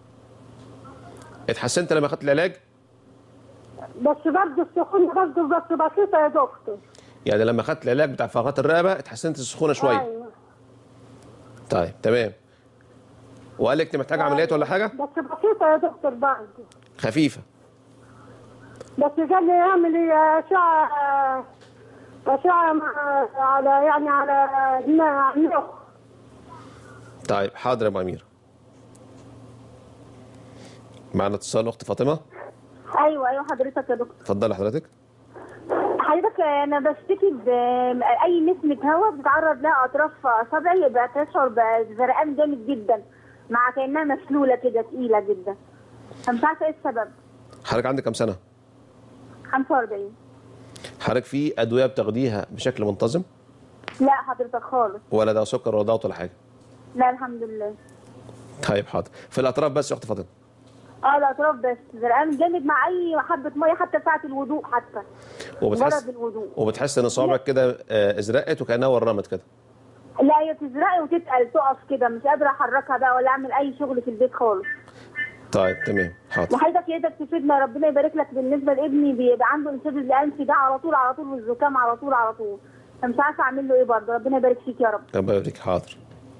اتحسنت لما اخدت العلاج بس برضه السخونه برضه بس بسيطه يا دكتور يعني لما اخدت العلاج بتاع فقرات الرقبه اتحسنت السخونه شويه ايوه طيب تمام وقال لك انت محتاج عمليات ولا حاجه بس بسيطه يا دكتور برضه خفيفه بس قال لي اعمل لي اشعه اشعه مع- على يعني على دماغ المخ طيب حاضر يا ابو امير معنا اتصال اخت فاطمه ايوه ايوه حضرتك يا دكتور اتفضلي حضرتك حضرتك انا بشتكي باي نسمه هواء بتتعرض لها اطراف اصابعي يبقى تشعر بزرقان جامد جدا مع كانها مسلوله كده تقيله جدا فمش عارفه ايه السبب حضرتك عندك كام سنه 45 حضرتك في ادويه بتاخديها بشكل منتظم لا حضرتك خالص ولا ده سكر ولا ضغط ولا حاجه لا الحمد لله طيب حاضر في الاطراف بس يا اخت فاطمه اه الاطراف بس زرقان جامد مع اي حبه ميه حتى ساعه الوضوء حتى وبتحس مجرد الوضوء وبتحس ان صوابعك كده آه، ازرقت وكانها ورمت كده لا هي تزرقي وتتقل تقف كده مش قادره احركها بقى ولا اعمل اي شغل في البيت خالص طيب تمام حاضر وحضرتك يقدر تفيدنا ربنا يبارك لك بالنسبه لابني بيبقى عنده انسداد الانفي ده على طول على طول والزكام على طول على طول فمش عارفه اعمل له ايه برضه ربنا يبارك فيك يا رب ربنا يبارك حاضر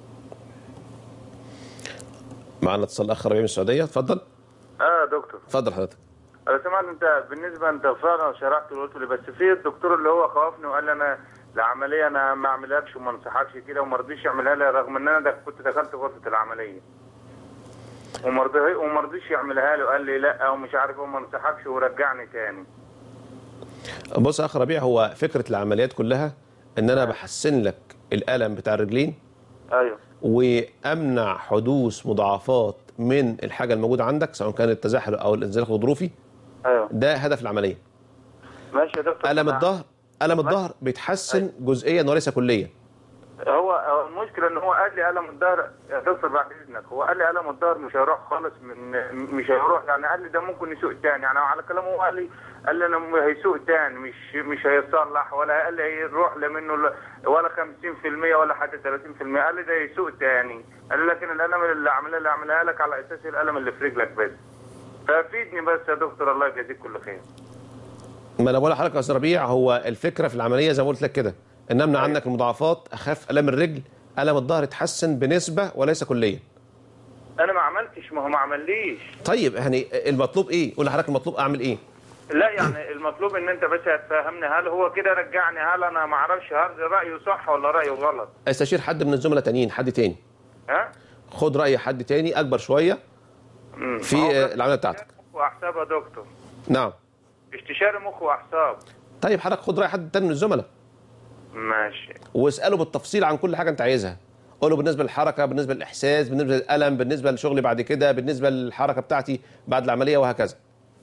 معنا اتصال اخر ربيع من السعوديه اتفضل اه يا دكتور اتفضل حضرتك لو سمحت انت بالنسبه انت فعلا شرحت وقلت لي بس في الدكتور اللي هو خوفني وقال لي انا العمليه انا ما اعملهاش وما انصحكش كده وما رضيش يعملها لي رغم ان انا ده كنت دخلت غرفه العمليه وما رضي- وما رضيش يعملها لي وقال لي لا ومش عارف وما انصحكش ورجعني تاني بص يا اخ ربيع هو فكره العمليات كلها ان انا بحسن لك الالم بتاع الرجلين ايوه وامنع حدوث مضاعفات من الحاجه الموجوده عندك سواء كان التزحلق او الانزلاق الغضروفي ايوه ده هدف العمليه ماشي يا دكتور الم أنا- الظهر الم الظهر بيتحسن جزئيا وليس كليا هو هو المشكله ان هو قال لي الم الظهر يا دكتور بعد اذنك هو قال لي الم الظهر مش هيروح خالص من مش هيروح يعني قال لي ده ممكن يسوق تاني يعني على كلامه هو قال لي قال لي انا م- هيسوق تاني مش مش هيصلح ولا قال لي هيروح لا منه ل- ولا 50% ولا حتى 30% قال لي ده هيسوق تاني قال لي لكن الالم اللي عملها اللي عملها لك على اساس الالم اللي في رجلك بس فافيدني بس يا دكتور الله يجازيك كل خير ما انا بقول لحضرتك يا استاذ ربيع هو الفكره في العمليه زي ما قلت لك كده ان امنع عنك المضاعفات اخف الام الرجل الم الظهر يتحسن بنسبه وليس كليا انا ما عملتش ما هو ما عمليش طيب يعني المطلوب ايه قول لحضرتك المطلوب اعمل ايه لا يعني المطلوب ان انت بس هتفهمني هل هو كده رجعني هل انا ما اعرفش هل رايه صح ولا رايه غلط استشير حد من الزملاء تانيين حد تاني ها خد راي حد تاني اكبر شويه مم. في هو آه، العمليه بتاعتك مخ واعصاب يا دكتور نعم استشاري مخ واعصاب طيب حضرتك خد راي حد تاني من الزملاء ماشي واساله بالتفصيل عن كل حاجه انت عايزها قول له بالنسبه للحركه بالنسبه للاحساس بالنسبه للالم بالنسبه لشغلي بعد كده بالنسبه للحركه بتاعتي بعد العمليه وهكذا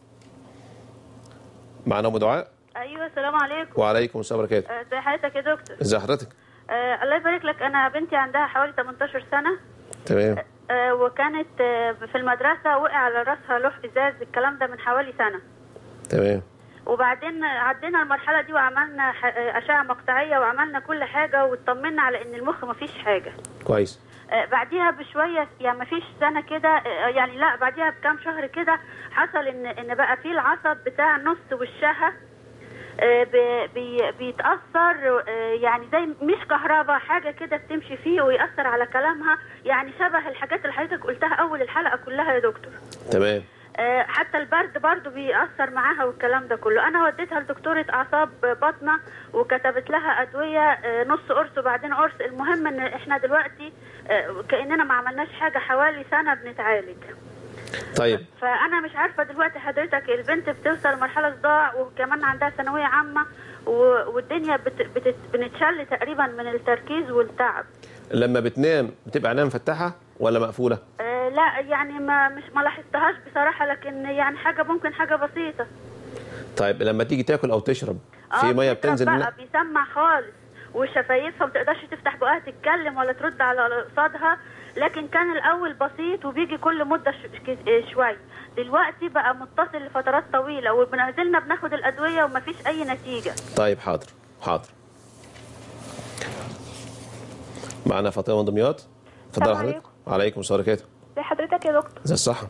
معنا ام دعاء ايوه السلام عليكم وعليكم السلام ورحمه الله آه، ازي حضرتك يا دكتور ازي حضرتك آه الله يبارك لك انا بنتي عندها حوالي 18 سنه تمام آه وكانت آه في المدرسه وقع على راسها لوح ازاز الكلام ده من حوالي سنه تمام وبعدين عدينا المرحله دي وعملنا ح- آه، اشعه مقطعيه وعملنا كل حاجه واطمنا على ان المخ ما فيش حاجه كويس آه، بعديها بشويه يعني ما فيش سنه كده آه، يعني لا بعديها بكام شهر كده حصل ان ان بقى في العصب بتاع نص وشها آه، بي- بي- بيتاثر آه، يعني زي مش كهرباء حاجه كده بتمشي فيه ويأثر على كلامها يعني شبه الحاجات اللي حضرتك قلتها اول الحلقه كلها يا دكتور تمام آه، حتى البرد برضو بيأثر معاها والكلام ده كله انا وديتها لدكتورة اعصاب باطنة وكتبت لها ادوية آه، نص قرص وبعدين قرص المهم ان احنا دلوقتي آه، كأننا ما عملناش حاجة حوالي سنة بنتعالج طيب فانا مش عارفة دلوقتي حضرتك البنت بتوصل لمرحلة صداع وكمان عندها ثانوية عامة و- والدنيا بت... بت... بنتشل تقريبا من التركيز والتعب لما بتنام بتبقى عينها مفتحه ولا مقفوله آه، لا يعني ما مش ما لاحظتهاش بصراحة لكن يعني حاجة ممكن حاجة بسيطة طيب لما تيجي تاكل او تشرب اه في ميه بيضرب بتنزل بقى منها بيسمع خالص وشفايفها ما تقدرش تفتح بقها تتكلم ولا ترد على اللي قصادها لكن كان الاول بسيط وبيجي كل مده ش- ك- شويه دلوقتي بقى متصل لفترات طويله وبنزلنا بناخد الادويه ومفيش اي نتيجه طيب حاضر حاضر معنا فاطمه من دمياط اتفضل السلام حضرتك وعليكم السلام ورحمه الله زي حضرتك يا دكتور زي الصحه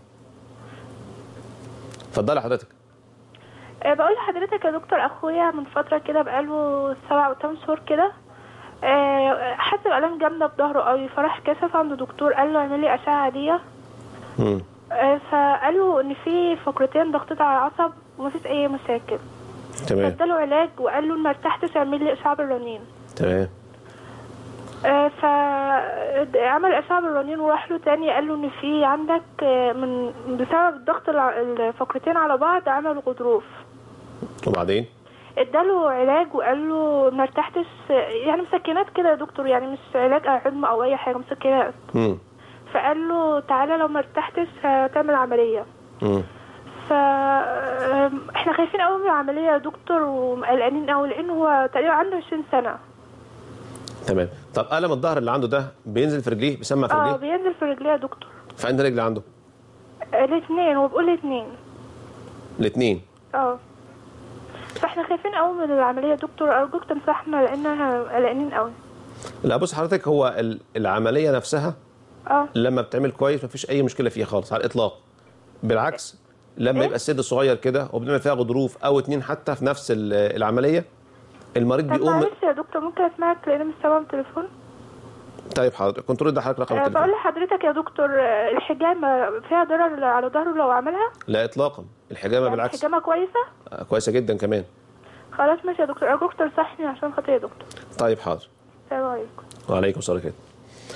اتفضلي حضرتك أه بقول لحضرتك يا دكتور اخويا من فتره كده بقاله سبع او ثمان شهور كده أه حس بألم جامده في ظهره قوي فراح كشف عند دكتور قال له اعمل لي اشعه عاديه مم. أه فقالوا ان في فقرتين ضغطت على العصب ومفيش اي مشاكل تمام فاداله علاج وقال له إن ما ارتحتش اعمل لي اشعه بالرنين تمام آه، فعمل اشعه بالرنين وراح له تاني قال له ان في عندك آه، من بسبب الضغط الع- الفقرتين على بعض عمل غضروف وبعدين اداله علاج وقال له ما ارتحتش يعني مسكنات كده يا دكتور يعني مش علاج عظم او اي حاجه مسكنات مم. فقال له تعالى لو ما ارتحتش هتعمل عمليه مم. ف آم، احنا خايفين قوي من العمليه يا دكتور وقلقانين قوي لان هو تقريبا عنده 20 سنه تمام طب الم الظهر اللي عنده ده بينزل في رجليه بيسمع في اه رجليه بينزل في رجليه يا دكتور في عند رجل عنده الاثنين وبقول الاثنين الاثنين اه فاحنا خايفين قوي من العمليه يا دكتور ارجوك تنصحنا لانها قلقانين قوي لا بص حضرتك هو ال- العمليه نفسها اه لما بتعمل كويس مفيش اي مشكله فيها خالص على الاطلاق بالعكس لما يبقى السد صغير كده وبنعمل فيها غضروف او اتنين حتى في نفس ال- العمليه المريض طب بيقوم معلش يا دكتور ممكن اسمعك لان مش سامعه التليفون طيب حضرتك كنترول ده حضرتك رقم أه التليفون بقول لحضرتك يا دكتور آه، الحجامه فيها ضرر على ظهره لو عملها لا اطلاقا الحجامه يعني بالعكس الحجامه كويسه آه، كويسه جدا كمان خلاص ماشي يا دكتور ارجوك تنصحني عشان خاطر يا دكتور طيب حاضر السلام عليكم وعليكم السلام ورحمه الله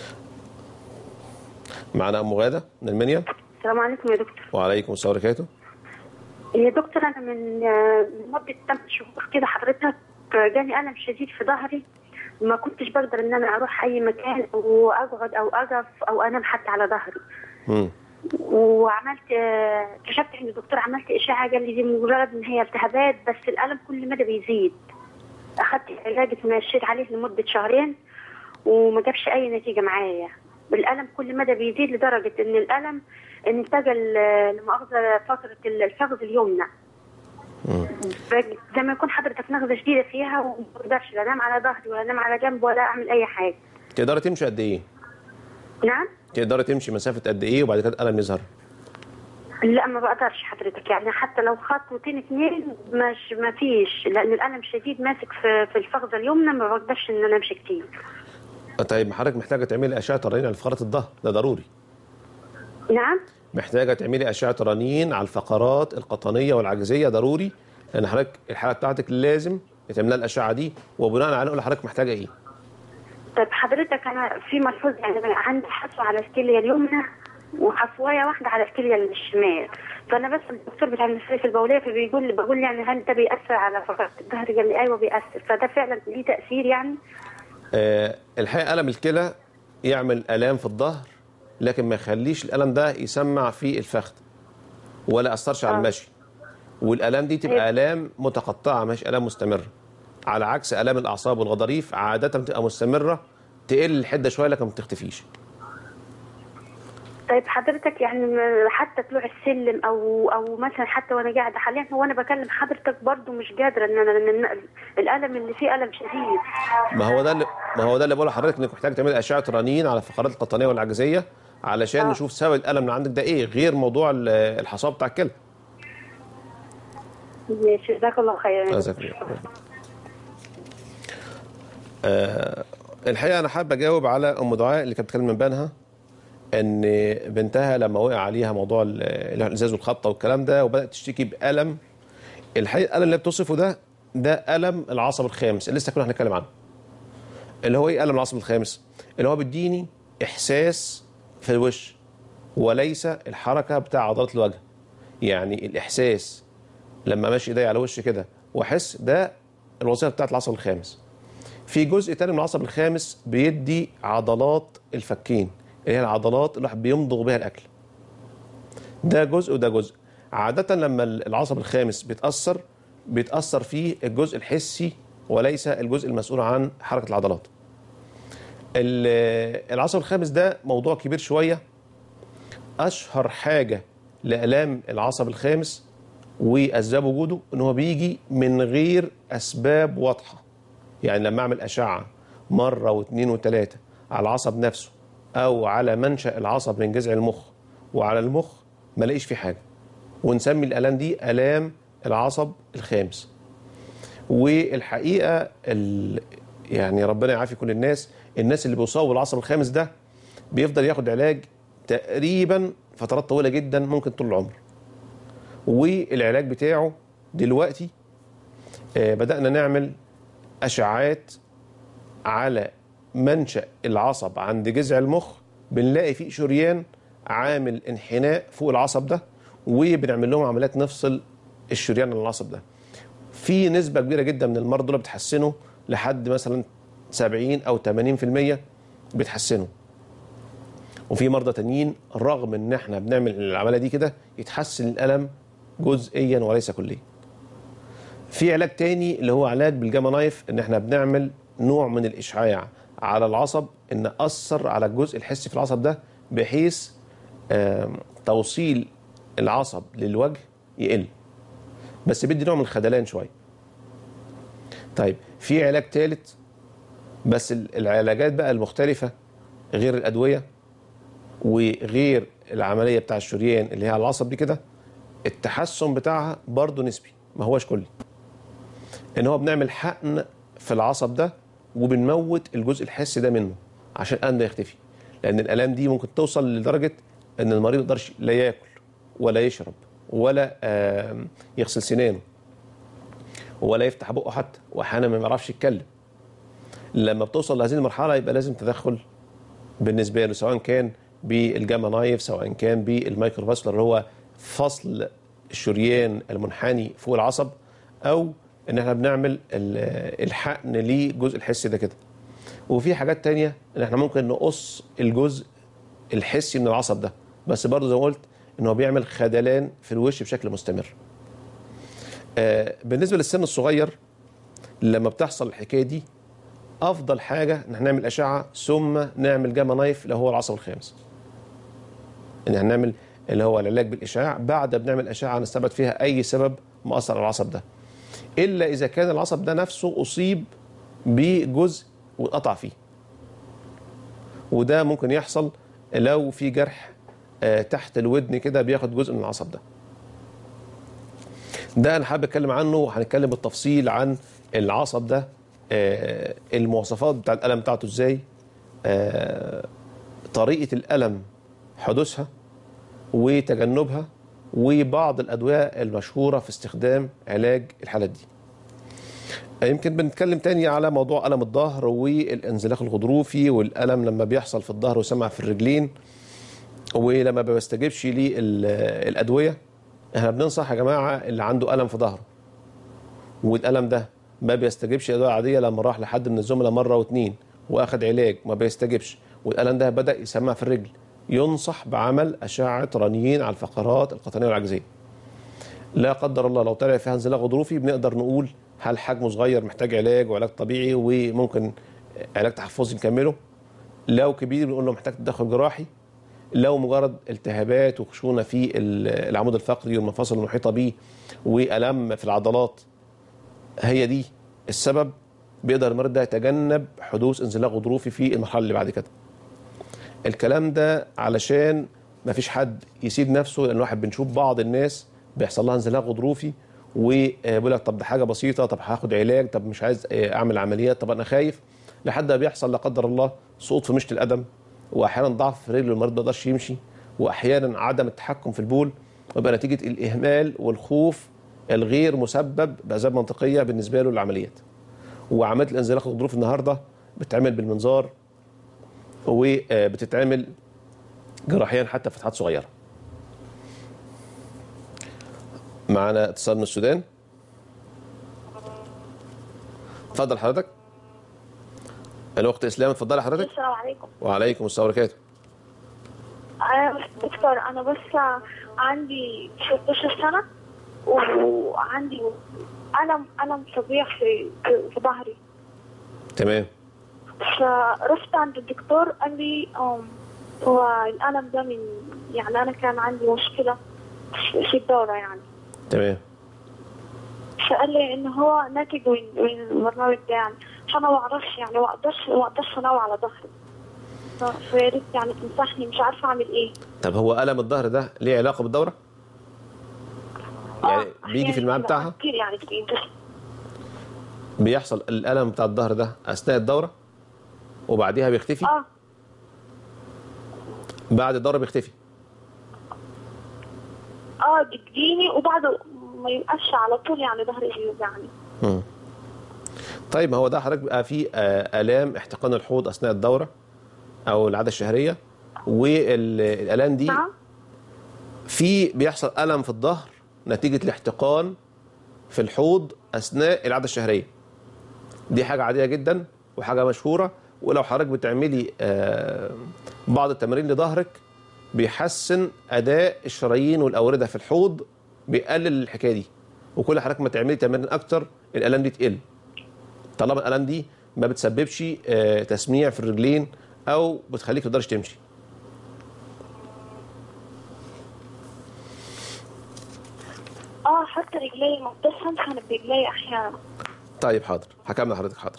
معنا ام غاده من المنيا السلام عليكم يا دكتور وعليكم السلام ورحمه الله يا دكتور انا من آه، من مده 8 شهور كده حضرتك جاني الم شديد في ظهري ما كنتش بقدر ان انا اروح اي مكان او اقعد او اقف او انام حتى على ظهري مم. وعملت آه، كشفت عند الدكتور عملت اشعه قال لي دي مجرد ان هي التهابات بس الالم كل مدى بيزيد اخدت علاج مشيت عليه لمده شهرين وما جابش اي نتيجه معايا الالم كل مدى بيزيد لدرجه ان الالم انتقل آه، لمؤاخذه فتره الفخذ اليمنى ف- زي ما يكون حضرتك نغزه شديده فيها وما بقدرش لا انام على ظهري ولا انام على جنب ولا اعمل اي حاجه تقدري تمشي قد ايه نعم تقدري تمشي مسافه قد ايه وبعد كده الالم يظهر لا ما بقدرش حضرتك يعني حتى لو خطوتين اتنين مش ما فيش لان الالم شديد ماسك في في الفخذه اليمنى ما بقدرش ان انا امشي كتير طيب حضرتك محتاجه تعملي اشعه رنين على فقرات الظهر ده ضروري نعم محتاجه تعملي اشعه رنين على الفقرات القطنيه والعجزيه ضروري لان حضرتك الحاله بتاعتك لازم يتعمل لها الاشعه دي وبناء عليه نقول لحضرتك محتاجه ايه طيب حضرتك انا في ملحوظ يعني أنا عندي حصوه على الكليه اليمنى وحصوايه واحده على الكليه الشمال فانا بس الدكتور بتاع المستشفى البوليه فبيقول لي بقول يعني هل ده بيأثر على فقرات الظهر قال لي ايوه بيأثر فده فعلا ليه تأثير يعني آه الحقيقه الم الكلى يعمل الام في الظهر لكن ما يخليش الالم ده يسمع في الفخذ ولا اثرش على المشي والالام دي تبقى الام متقطعه مش الام مستمره على عكس الام الاعصاب والغضاريف عاده بتبقى مستمره تقل الحده شويه لكن ما بتختفيش طيب حضرتك يعني م- حتى طلوع السلم او او مثلا حتى وانا قاعده حاليا هو انا بكلم حضرتك برضو مش قادره ان انا لان الن- الالم اللي فيه الم شديد ما هو ده اللي ما هو ده اللي بقول لحضرتك انك محتاج تعمل اشعه رنين على الفقرات القطنيه والعجزيه علشان آه. نشوف سبب الالم اللي عندك ده ايه غير موضوع ال- الحصاب بتاع الكلى ماشي جزاك الله خير جزاك الله خير. آه الحقيقه انا حابب اجاوب على ام دعاء اللي كانت بتتكلم من بينها ان بنتها لما وقع عليها موضوع ال- الازاز والخبطه والكلام ده وبدات تشتكي بالم الحقيقه الالم اللي بتوصفه ده ده الم العصب الخامس اللي لسه كنا هنتكلم عنه اللي هو ايه الم العصب الخامس اللي هو بيديني احساس في الوش وليس الحركه بتاع عضلات الوجه يعني الاحساس لما ماشي ايدي على وشي كده واحس ده الوظيفه بتاعت العصب الخامس في جزء تاني من العصب الخامس بيدي عضلات الفكين اللي هي العضلات اللي الواحد بيمضغ بيها الاكل ده جزء وده جزء عاده لما العصب الخامس بيتاثر بيتاثر فيه الجزء الحسي وليس الجزء المسؤول عن حركه العضلات ال- العصب الخامس ده موضوع كبير شويه اشهر حاجه لالام العصب الخامس واسباب وجوده ان هو بيجي من غير اسباب واضحه يعني لما اعمل اشعه مره واثنين وثلاثه على العصب نفسه او على منشا العصب من جذع المخ وعلى المخ ما الاقيش فيه حاجه ونسمي الالام دي الام العصب الخامس والحقيقه ال... يعني ربنا يعافي كل الناس الناس اللي بيصابوا بالعصب الخامس ده بيفضل ياخد علاج تقريبا فترات طويله جدا ممكن طول العمر والعلاج بتاعه دلوقتي آه، بدأنا نعمل أشعات على منشأ العصب عند جذع المخ بنلاقي فيه شريان عامل انحناء فوق العصب ده وبنعمل لهم عمليات نفصل الشريان عن العصب ده في نسبة كبيرة جدا من المرضى دول بتحسنوا لحد مثلا 70 أو 80% بتحسنوا وفي مرضى تانيين رغم ان احنا بنعمل العمليه دي كده يتحسن الالم جزئيا وليس كليا. في علاج تاني اللي هو علاج بالجاما نايف ان احنا بنعمل نوع من الاشعاع على العصب ان اثر على الجزء الحسي في العصب ده بحيث آم، توصيل العصب للوجه يقل. بس بيدي نوع من الخدلان شويه. طيب في علاج ثالث بس ال- العلاجات بقى المختلفه غير الادويه وغير العمليه بتاع الشريان اللي هي على العصب دي كده التحسن بتاعها برضه نسبي ما هوش كلي ان هو بنعمل حقن في العصب ده وبنموت الجزء الحسي ده منه عشان الالم ده يختفي لان الالام دي ممكن توصل لدرجه ان المريض ما يقدرش لا ياكل ولا يشرب ولا آم، يغسل سنانه ولا يفتح بقه حتى واحيانا ما يعرفش يتكلم لما بتوصل لهذه المرحله يبقى لازم تدخل بالنسبه له سواء كان بالجاما نايف سواء كان بالمايكروفاسكولار اللي هو فصل الشريان المنحني فوق العصب او ان احنا بنعمل ال- الحقن للجزء الحسي ده كده وفي حاجات تانية ان احنا ممكن نقص الجزء الحسي من العصب ده بس برضه زي ما قلت ان هو بيعمل خدلان في الوش بشكل مستمر آه، بالنسبه للسن الصغير لما بتحصل الحكايه دي افضل حاجه ان احنا نعمل اشعه ثم نعمل جاما نايف اللي هو العصب الخامس ان احنا نعمل اللي هو العلاج بالاشعاع بعد ما بنعمل اشعه نستبعد فيها اي سبب مؤثر على العصب ده الا اذا كان العصب ده نفسه اصيب بجزء واتقطع فيه وده ممكن يحصل لو في جرح آه، تحت الودن كده بياخد جزء من العصب ده ده انا حابب اتكلم عنه وهنتكلم بالتفصيل عن العصب ده آه، المواصفات بتاع الالم بتاعته ازاي آه، طريقه الالم حدوثها وتجنبها وبعض الادويه المشهوره في استخدام علاج الحالات دي يمكن بنتكلم تاني على موضوع ألم الظهر والانزلاق الغضروفي والألم لما بيحصل في الظهر وسمع في الرجلين ولما ما بيستجيبش للأدوية احنا بننصح يا جماعة اللي عنده ألم في ظهره والألم ده ما بيستجيبش أدوية عادية لما راح لحد من الزملاء مرة واتنين وأخد علاج ما بيستجيبش والألم ده بدأ يسمع في الرجل ينصح بعمل أشعة رنين على الفقرات القطنية والعجزية لا قدر الله لو طلع فيها انزلاق غضروفي بنقدر نقول هل حجمه صغير محتاج علاج وعلاج طبيعي وممكن علاج تحفظي نكمله لو كبير بنقول له محتاج تدخل جراحي لو مجرد التهابات وخشونه في ال- العمود الفقري والمفاصل المحيطه بيه والام في العضلات هي دي السبب بيقدر المريض ده يتجنب حدوث انزلاق غضروفي في المرحله اللي بعد كده الكلام ده علشان ما فيش حد يسيب نفسه لان واحد بنشوف بعض الناس بيحصل لها انزلاق غضروفي وبيقول لك طب ده حاجه بسيطه طب هاخد علاج طب مش عايز اعمل عمليات طب انا خايف لحد ما بيحصل لا قدر الله سقوط في مشط القدم واحيانا ضعف في رجله المريض ما يقدرش يمشي واحيانا عدم التحكم في البول ويبقى نتيجه الاهمال والخوف الغير مسبب باسباب منطقيه بالنسبه له للعمليات وعمليه الانزلاق الغضروفي النهارده بتتعمل بالمنظار وبتتعمل جراحيا حتى في فتحات صغيره معنا اتصال من السودان اتفضل حضرتك الاخت اسلام اتفضلي حضرتك السلام عليكم وعليكم السلام وبركاته أنا دكتور أنا بس عندي 16 سنة وعندي ألم ألم فظيع في في في ظهري تمام فرحت عند الدكتور قال لي أم، هو الألم ده من يعني أنا كان عندي مشكلة في- في الدورة يعني تمام فقال لي ان هو ناتج من من البرنامج ده يعني فانا ما اعرفش يعني ما اقدرش ما اقدرش انام على ظهري ف- فيا ريت يعني تنصحني مش عارفه اعمل ايه طب هو الم الظهر ده ليه علاقه بالدوره يعني بيجي في الميعاد بتاعها كتير يعني كتير بس بيحصل الالم بتاع الظهر ده اثناء الدوره وبعديها بيختفي اه بعد الدوره بيختفي اه بتجيني وبعد ما يبقاش على طول يعني ظهري بيوجعني مم. طيب ما هو ده حضرتك بيبقى فيه آه، الام احتقان الحوض اثناء الدوره او العاده الشهريه والالام دي في بيحصل الم في الظهر نتيجه الاحتقان في الحوض اثناء العاده الشهريه دي حاجه عاديه جدا وحاجه مشهوره ولو حضرتك بتعملي آه، بعض التمارين لظهرك بيحسن اداء الشرايين والاورده في الحوض بيقلل الحكايه دي وكل حضرتك ما تعملي تمارين اكتر الالام دي تقل طالما الالام دي ما بتسببش آه، تسميع في الرجلين او بتخليك ما تقدرش تمشي اه حتى رجلي ما بتفهم كانت برجلي احيانا طيب حاضر هكمل حضرتك حاضر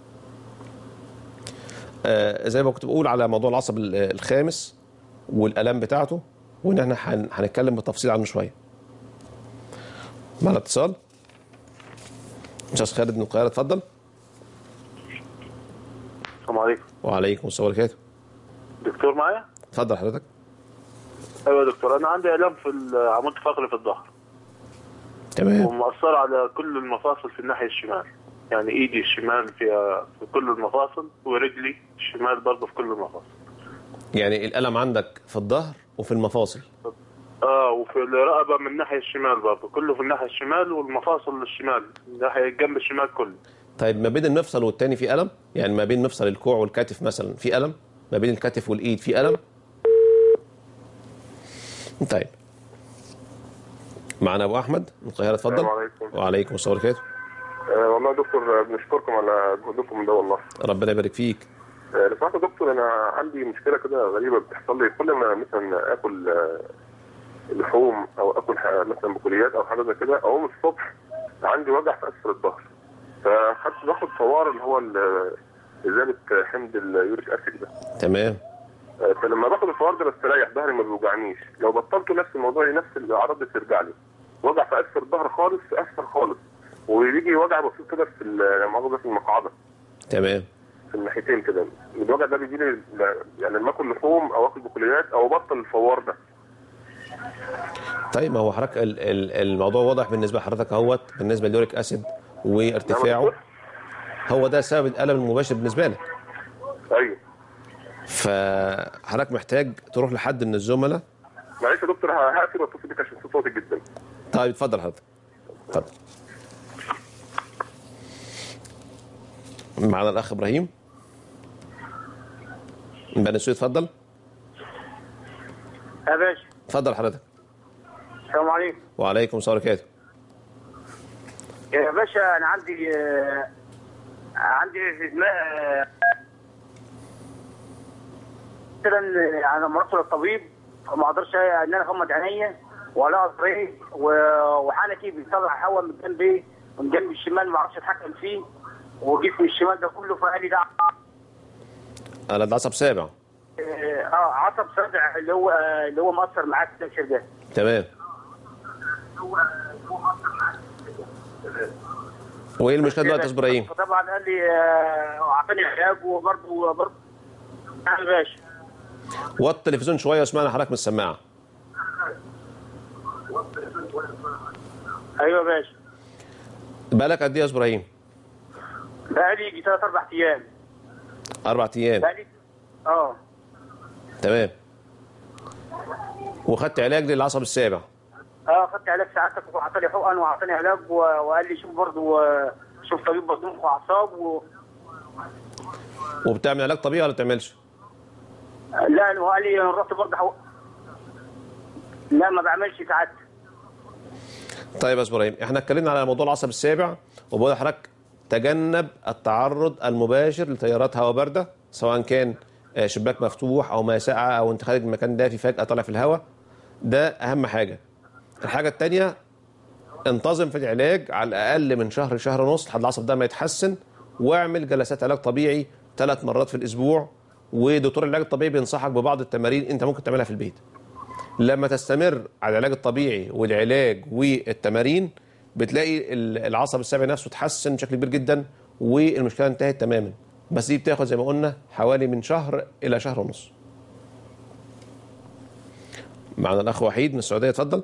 آه زي ما كنت بقول على موضوع العصب ال- الخامس والالام بتاعته وان احنا هن- هنتكلم بالتفصيل عنه شويه معنا اتصال استاذ خالد من القاهره اتفضل السلام عليكم وعليكم السلام وبركاته دكتور معايا؟ اتفضل حضرتك ايوه يا دكتور انا عندي الام في العمود الفقري في الظهر تمام ومأثر على كل المفاصل في الناحيه الشمال يعني ايدي الشمال فيها في كل المفاصل ورجلي الشمال برضه في كل المفاصل يعني الالم عندك في الظهر وفي المفاصل اه وفي الرقبه من الناحيه الشمال برضه كله في الناحيه الشمال والمفاصل الشمال الناحيه الجنب الشمال كله طيب ما بين المفصل والتاني في الم يعني ما بين مفصل الكوع والكتف مثلا في الم ما بين الكتف والايد في الم طيب معنا ابو احمد من القاهره اتفضل السلام عليكم. وعليكم السلام وبركاته آه والله يا دكتور آه، بنشكركم على جهودكم ده والله ربنا يبارك فيك آه، لو سمحت يا دكتور انا عندي مشكله كده غريبه بتحصل لي كل ما مثلا اكل آه، لحوم او اكل ح- مثلا بكليات او حاجه زي كده اقوم الصبح عندي وجع في اسفل الظهر فخدت باخد فوار اللي هو ال- ازاله حمض اليوريك اسيد ده تمام آه، فلما باخد الفوار ده بستريح ظهري ما بيوجعنيش لو بطلته نفس الموضوع نفس الاعراض بترجع لي وجع في اسفل الظهر خالص في اسفل خالص ويجي وجع بسيط كده في ال- مؤاخذة في المقعده تمام في الناحيتين كده الوجع ده بيجي لي يعني لما اكل لحوم او اكل بقوليات او ابطل الفوار ده طيب ما هو حضرتك ال- ال- الموضوع واضح بالنسبه لحضرتك اهوت بالنسبه لليوريك اسيد وارتفاعه هو ده سبب الالم المباشر بالنسبه لك ايوه فحضرتك محتاج تروح لحد من الزملاء معلش يا دكتور هقفل واتصل بيك عشان صوت صوتك جدا طيب اتفضل حضرتك اتفضل معنا الاخ ابراهيم من بني سويف اتفضل يا باشا اتفضل حضرتك السلام عليكم وعليكم السلام وبركاته يا باشا انا عندي آه، عندي في دماغ مثلا انا لما رحت للطبيب ما اقدرش ان انا اغمض عينيا ولا اطري وحنكي بيطلع هواء من جنبي من جنب الشمال ما اعرفش اتحكم فيه وجسمي الشمال ده كله فقال لي ده انا ده عصب سابع اه آه، عصب صدع اللي هو آه، اللي هو مأثر معاك في التنشر ده تمام وايه المشكله دلوقتي يا استاذ ابراهيم فطبعا قال لي آه، اعطاني علاج وبرضه برضه يا باشا وطي التلفزيون شويه واسمعنا حضرتك من السماعه ايوه يا باشا بقالك قد ايه يا استاذ ابراهيم بقالي يجي ثلاث اربع ايام اربع ايام بقالي اه تمام وخدت علاج للعصب السابع اه خدت علاج ساعتك واعطاني حقن واعطاني علاج و- وقال لي شوف برضه آه، شوف طبيب بطنوخ واعصاب و... وبتعمل علاج طبيعي ولا ما بتعملش لا هو قال لي أنا رحت برضه حو... لا ما بعملش ساعات طيب يا استاذ ابراهيم احنا اتكلمنا على موضوع العصب السابع وبقول لحضرتك تجنب التعرض المباشر لتيارات هواء بارده سواء كان آه، شباك مفتوح او ماء ساقعه او انت خارج من مكان دافي فجاه طالع في الهواء ده اهم حاجه الحاجه الثانيه انتظم في العلاج على الاقل من شهر شهر ونص لحد العصب ده ما يتحسن واعمل جلسات علاج طبيعي ثلاث مرات في الاسبوع ودكتور العلاج الطبيعي بينصحك ببعض التمارين انت ممكن تعملها في البيت لما تستمر على العلاج الطبيعي والعلاج والتمارين بتلاقي ال- العصب السابع نفسه اتحسن بشكل كبير جدا والمشكله انتهت تماما بس دي بتاخد زي ما قلنا حوالي من شهر الى شهر ونص معنا الاخ وحيد من السعوديه اتفضل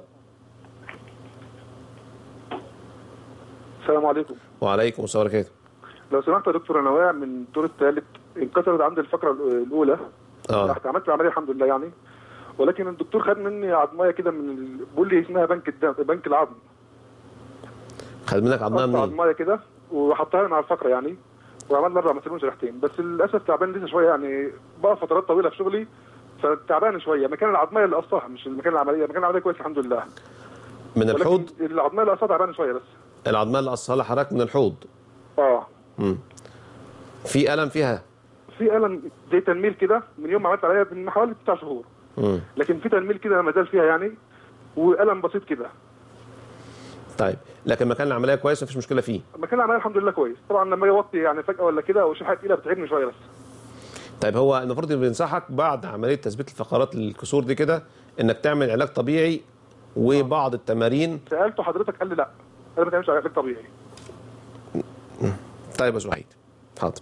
السلام عليكم وعليكم السلام ورحمه الله لو سمحت يا دكتور انا واقع من الدور الثالث انكسرت عندي الفقره الاولى اه رحت عملت العمليه الحمد لله يعني ولكن الدكتور خد مني عظميه كده من ال... بيقول لي اسمها بنك الدم بنك العظم خد منك عضمها قطع منين عظميه كده وحطها لي مع الفقره يعني وعملنا اربع مسامير وجراحتين بس للاسف تعبان لسه شويه يعني بقى فترات طويله في شغلي فتعبان شويه مكان العظميه اللي قصها مش المكان العمليه مكان العمليه كويس الحمد لله من الحوض ولكن العظميه اللي قصها تعبان شويه بس العضماء اللي قصها لحضرتك من الحوض اه مم. في الم فيها في الم زي تنميل كده من يوم ما عملت عليها من حوالي تسع شهور مم. لكن في تنميل كده ما زال فيها يعني والم بسيط كده طيب لكن مكان العمليه كويس مفيش مشكله فيه مكان العمليه الحمد لله كويس طبعا لما يوطي يعني فجاه ولا كده او اشوف حاجه تقيله بتعبني شويه بس طيب هو المفروض إن بينصحك بعد عمليه تثبيت الفقرات الكسور دي كده انك تعمل علاج طبيعي وبعض التمارين سالته حضرتك قال لي لا انا ما تعملش علاج طبيعي طيب يا أستاذ وحيد حاضر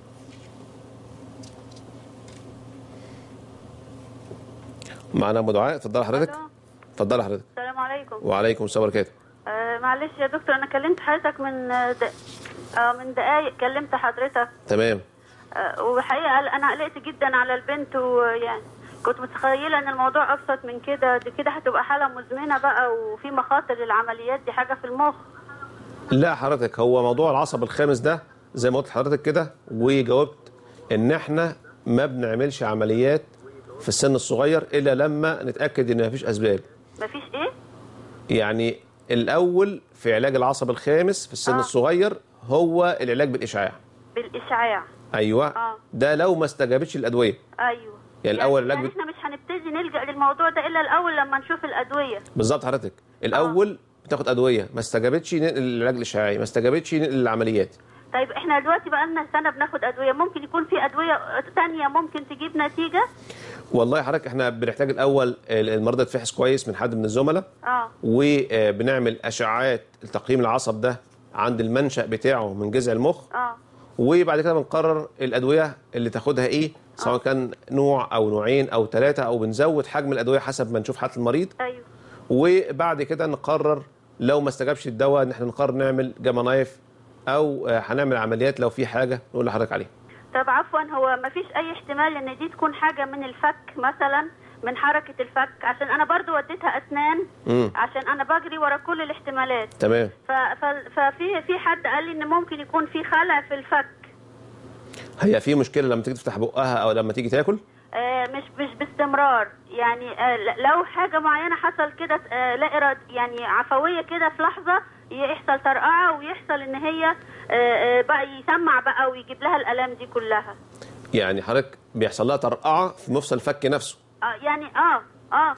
معنا ام دعاء اتفضلي حضرتك اتفضلي حضرتك السلام عليكم وعليكم السلام ورحمه الله آه معلش يا دكتور انا كلمت حضرتك من آه، د... آه من دقايق كلمت حضرتك تمام آه وحقيقه انا قلقت جدا على البنت ويعني كنت متخيله ان الموضوع ابسط من كده دي كده هتبقى حاله مزمنه بقى وفي مخاطر للعمليات دي حاجه في المخ لا حضرتك هو موضوع العصب الخامس ده زي ما قلت لحضرتك كده وجاوبت ان احنا ما بنعملش عمليات في السن الصغير الا لما نتاكد ان مفيش اسباب مفيش ايه يعني الاول في علاج العصب الخامس في السن آه. الصغير هو العلاج بالاشعاع بالاشعاع ايوه اه ده لو ما استجابتش الادويه ايوه يعني الاول يعني العلاج احنا مش هنبتدي نلجا للموضوع ده الا الاول لما نشوف الادويه بالظبط حضرتك الاول بتاخد ادويه ما استجابتش ننقل العلاج الاشعاعي ما استجابتش ننقل العمليات طيب احنا دلوقتي بقى لنا سنه بناخد ادويه ممكن يكون في ادويه تانية ممكن تجيب نتيجه والله حضرتك احنا بنحتاج الاول المريض يتفحص كويس من حد من الزملاء اه وبنعمل اشعاعات لتقييم العصب ده عند المنشأ بتاعه من جذع المخ اه وبعد كده بنقرر الادويه اللي تاخدها ايه سواء كان نوع او نوعين او ثلاثه او بنزود حجم الادويه حسب ما نشوف حاله المريض ايوه وبعد كده نقرر لو ما استجابش الدواء ان احنا نقرر نعمل جاما نايف او آه، هنعمل عمليات لو في حاجه نقول لحضرتك عليها طب عفوا هو ما فيش اي احتمال ان دي تكون حاجه من الفك مثلا من حركه الفك عشان انا برضو وديتها اسنان امم عشان انا بجري ورا كل الاحتمالات تمام ف... ف... ففي في حد قال لي ان ممكن يكون في خلع في الفك هي في مشكله لما تيجي تفتح بقها او لما تيجي تاكل آه مش مش باستمرار يعني آه ل- لو حاجه معينه حصل كده آه لا إراد يعني عفويه كده في لحظه يحصل طرقعه ويحصل ان هي آه آه بقى يسمع بقى ويجيب لها الالام دي كلها يعني حضرتك بيحصل لها طرقعه في مفصل الفك نفسه اه يعني اه اه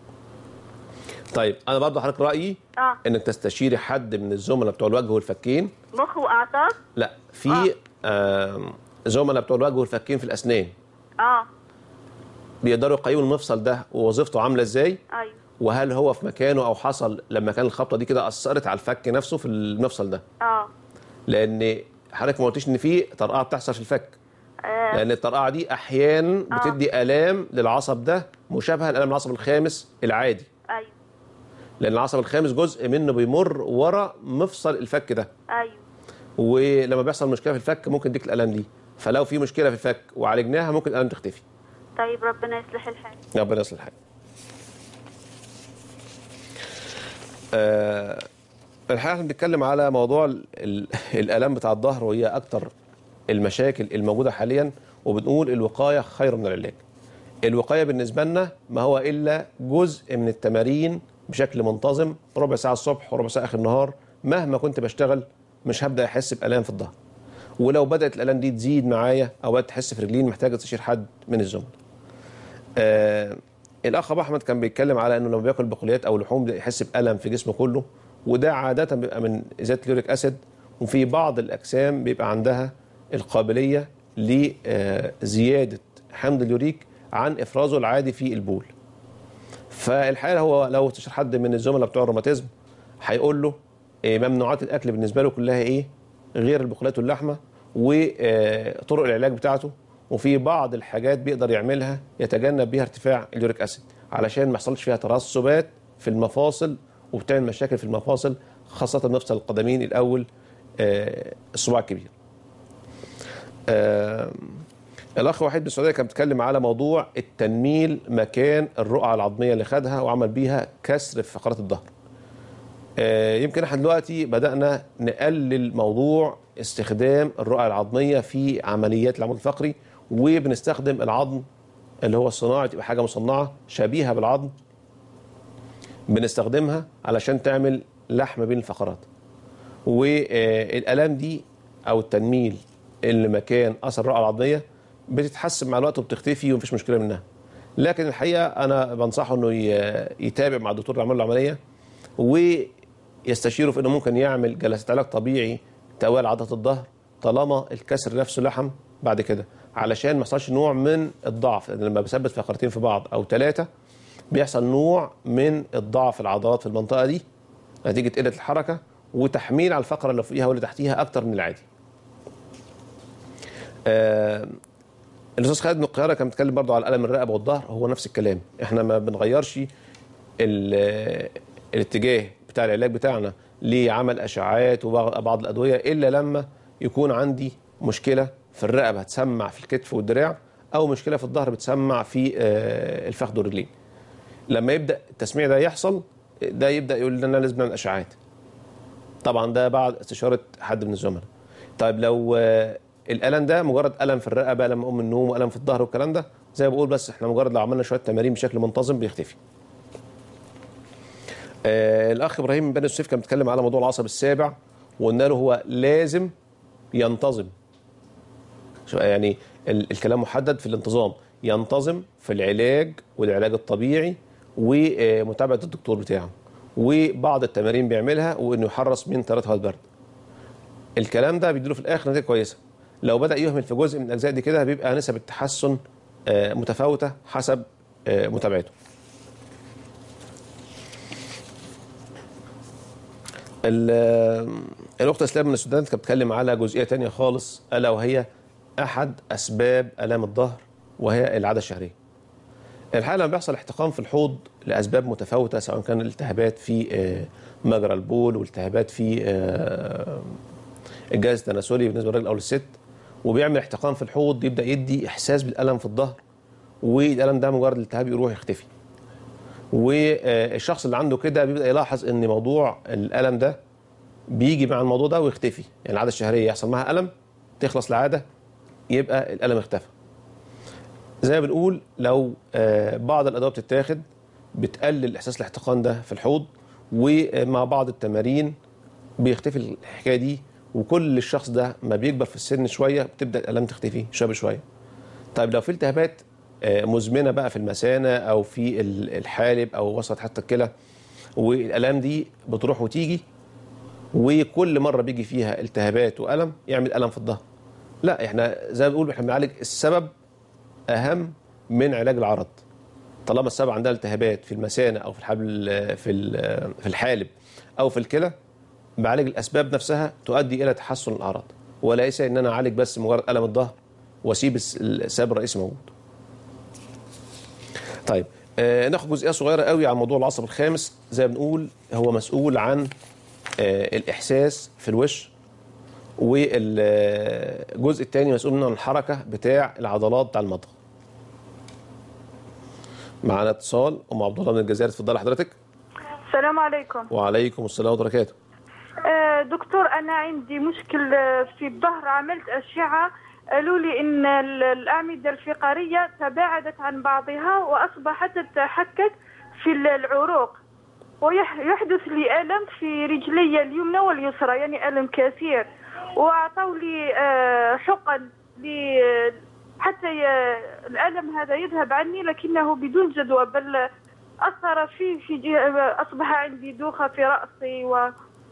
طيب انا برضه حضرتك رايي اه انك تستشيري حد من الزملاء بتوع الوجه والفكين مخ واعصاب لا في آم، زملاء بتوع الوجه والفكين في الاسنان اه بيقدروا يقيموا المفصل ده ووظيفته عامله ازاي ايوه وهل هو في مكانه او حصل لما كان الخبطه دي كده اثرت على الفك نفسه في المفصل ده اه لان حضرتك ما قلتيش ان في طرقعه بتحصل في الفك آه. لان الطرقعه دي احيانا آه. بتدي الام للعصب ده مشابهه لالام العصب الخامس العادي ايوه لان العصب الخامس جزء منه بيمر ورا مفصل الفك ده ايوه ولما بيحصل مشكله في الفك ممكن تديك الالام دي فلو في مشكله في الفك وعالجناها ممكن الالم تختفي طيب ربنا يصلح الحال ربنا يصلح الحال آه الحقيقه احنا بنتكلم على موضوع ال- ال- الالام بتاع الظهر وهي اكتر المشاكل الموجوده حاليا وبنقول الوقايه خير من العلاج الوقايه بالنسبه لنا ما هو الا جزء من التمارين بشكل منتظم ربع ساعه الصبح وربع ساعه اخر النهار مهما كنت بشتغل مش هبدا احس بالام في الظهر ولو بدات الالام دي تزيد معايا او بدات تحس في رجلين محتاج استشير حد من الزملاء آه الاخ ابو احمد كان بيتكلم على انه لما بياكل بقوليات او لحوم ده يحس بالم في جسمه كله وده عاده بيبقى من زياده اليوريك اسيد وفي بعض الاجسام بيبقى عندها القابليه لزياده حمض اليوريك عن افرازه العادي في البول فالحقيقه هو لو استشار حد من الزملاء بتوع الروماتيزم هيقول له إيه ممنوعات الاكل بالنسبه له كلها ايه غير البقوليات واللحمه وطرق العلاج بتاعته وفي بعض الحاجات بيقدر يعملها يتجنب بيها ارتفاع اليوريك اسيد علشان ما يحصلش فيها ترسبات في المفاصل وبتعمل مشاكل في المفاصل خاصه مفصل القدمين الاول آه، الصباع الكبير. آه، الاخ وحيد من السعوديه كان بيتكلم على موضوع التنميل مكان الرقعه العظميه اللي خدها وعمل بيها كسر في فقرات الظهر. آه، يمكن احنا دلوقتي بدانا نقلل موضوع استخدام الرقعه العظميه في عمليات العمود الفقري وبنستخدم العظم اللي هو الصناعي تبقى حاجه مصنعه شبيهه بالعظم بنستخدمها علشان تعمل لحم بين الفقرات والالام دي او التنميل اللي مكان اثر الرقعه العظميه بتتحسن مع الوقت وبتختفي ومفيش مشكله منها لكن الحقيقه انا بنصحه انه ي- يتابع مع الدكتور اللي عمل له العمليه ويستشيره في انه ممكن يعمل جلسات علاج طبيعي توالي عضله الظهر طالما الكسر نفسه لحم بعد كده علشان ما يحصلش نوع من الضعف لان لما بثبت فقرتين في بعض او ثلاثه بيحصل نوع من الضعف العضلات في المنطقه دي نتيجه قله الحركه وتحميل على الفقره اللي فوقيها واللي تحتيها اكتر من العادي. آه الاستاذ خالد من القاهره كان بيتكلم برضه على الم الرقبه والظهر هو نفس الكلام احنا ما بنغيرش ال- الاتجاه بتاع العلاج بتاعنا لعمل اشعاعات وبعض الادويه الا لما يكون عندي مشكله في الرقبه هتسمع في الكتف والدراع او مشكله في الظهر بتسمع في آه، الفخذ والرجلين لما يبدا التسميع ده يحصل ده يبدا يقول لنا لازم نعمل اشعاعات طبعا ده بعد استشاره حد من الزملاء طيب لو آه، الالم ده مجرد الم في الرقبه الم ام النوم والم في الظهر والكلام ده زي ما بقول بس احنا مجرد لو عملنا شويه تمارين بشكل منتظم بيختفي آه الاخ ابراهيم من بني السيف كان بيتكلم على موضوع العصب السابع وقلنا له هو لازم ينتظم شو- يعني ال- الكلام محدد في الانتظام ينتظم في العلاج والعلاج الطبيعي ومتابعه الدكتور بتاعه وبعض التمارين بيعملها وانه يحرص من تيارات هواء البرد الكلام ده بيديله في الاخر نتيجه كويسه لو بدا يهمل في جزء من الاجزاء دي كده بيبقى نسب التحسن آه، متفاوته حسب آه، متابعته ال- الاخت اسلام من السودان كانت بتتكلم على جزئيه تانية خالص الا وهي احد اسباب الام الظهر وهي العاده الشهريه. الحقيقه لما بيحصل احتقان في الحوض لاسباب متفاوته سواء كان التهابات في آه، مجرى البول والتهابات في آه، الجهاز التناسلي بالنسبه للراجل او للست وبيعمل احتقان في الحوض يبدا يدي احساس بالالم في الظهر والالم ده مجرد الالتهاب يروح يختفي. والشخص اللي عنده كده بيبدا يلاحظ ان موضوع الالم ده بيجي مع الموضوع ده ويختفي يعني العاده الشهريه يحصل معاها الم تخلص العاده يبقى الالم اختفى زي ما بنقول لو آه، بعض الادويه بتتاخد بتقلل احساس الاحتقان ده في الحوض ومع بعض التمارين بيختفي الحكايه دي وكل الشخص ده ما بيكبر في السن شويه بتبدا الالام تختفي شويه بشويه طيب لو في التهابات آه، مزمنه بقى في المثانه او في ال- الحالب او وسط حتى الكلى والالام دي بتروح وتيجي وكل مره بيجي فيها التهابات والم يعمل الم في الظهر لا احنا زي ما بنقول احنا بنعالج السبب اهم من علاج العرض طالما السبب عندها التهابات في المثانه او في الحبل في ال- في الحالب او في الكلى بعالج الاسباب نفسها تؤدي الى تحسن الاعراض وليس ان انا اعالج بس مجرد الم الظهر واسيب الس- السبب الرئيسي موجود طيب آه ناخد جزئيه صغيره قوي عن موضوع العصب الخامس زي ما بنقول هو مسؤول عن آه الاحساس في الوش والجزء الثاني مسؤول منه عن الحركه بتاع العضلات بتاع المضغ معانا اتصال ام عبد الله من الجزائر اتفضلي حضرتك السلام عليكم وعليكم السلام ورحمه الله وبركاته آه، دكتور أنا عندي مشكل آه، في الظهر عملت أشعة قالوا لي إن ال- الأعمدة الفقرية تباعدت عن بعضها وأصبحت تتحكك في ال- العروق ويحدث لي ألم في رجلي اليمنى واليسرى يعني ألم كثير وأعطوا لي آه، حقن ل- حتى ي- الألم هذا يذهب عني لكنه بدون جدوى بل أثر في في جهة أصبح عندي دوخة في رأسي و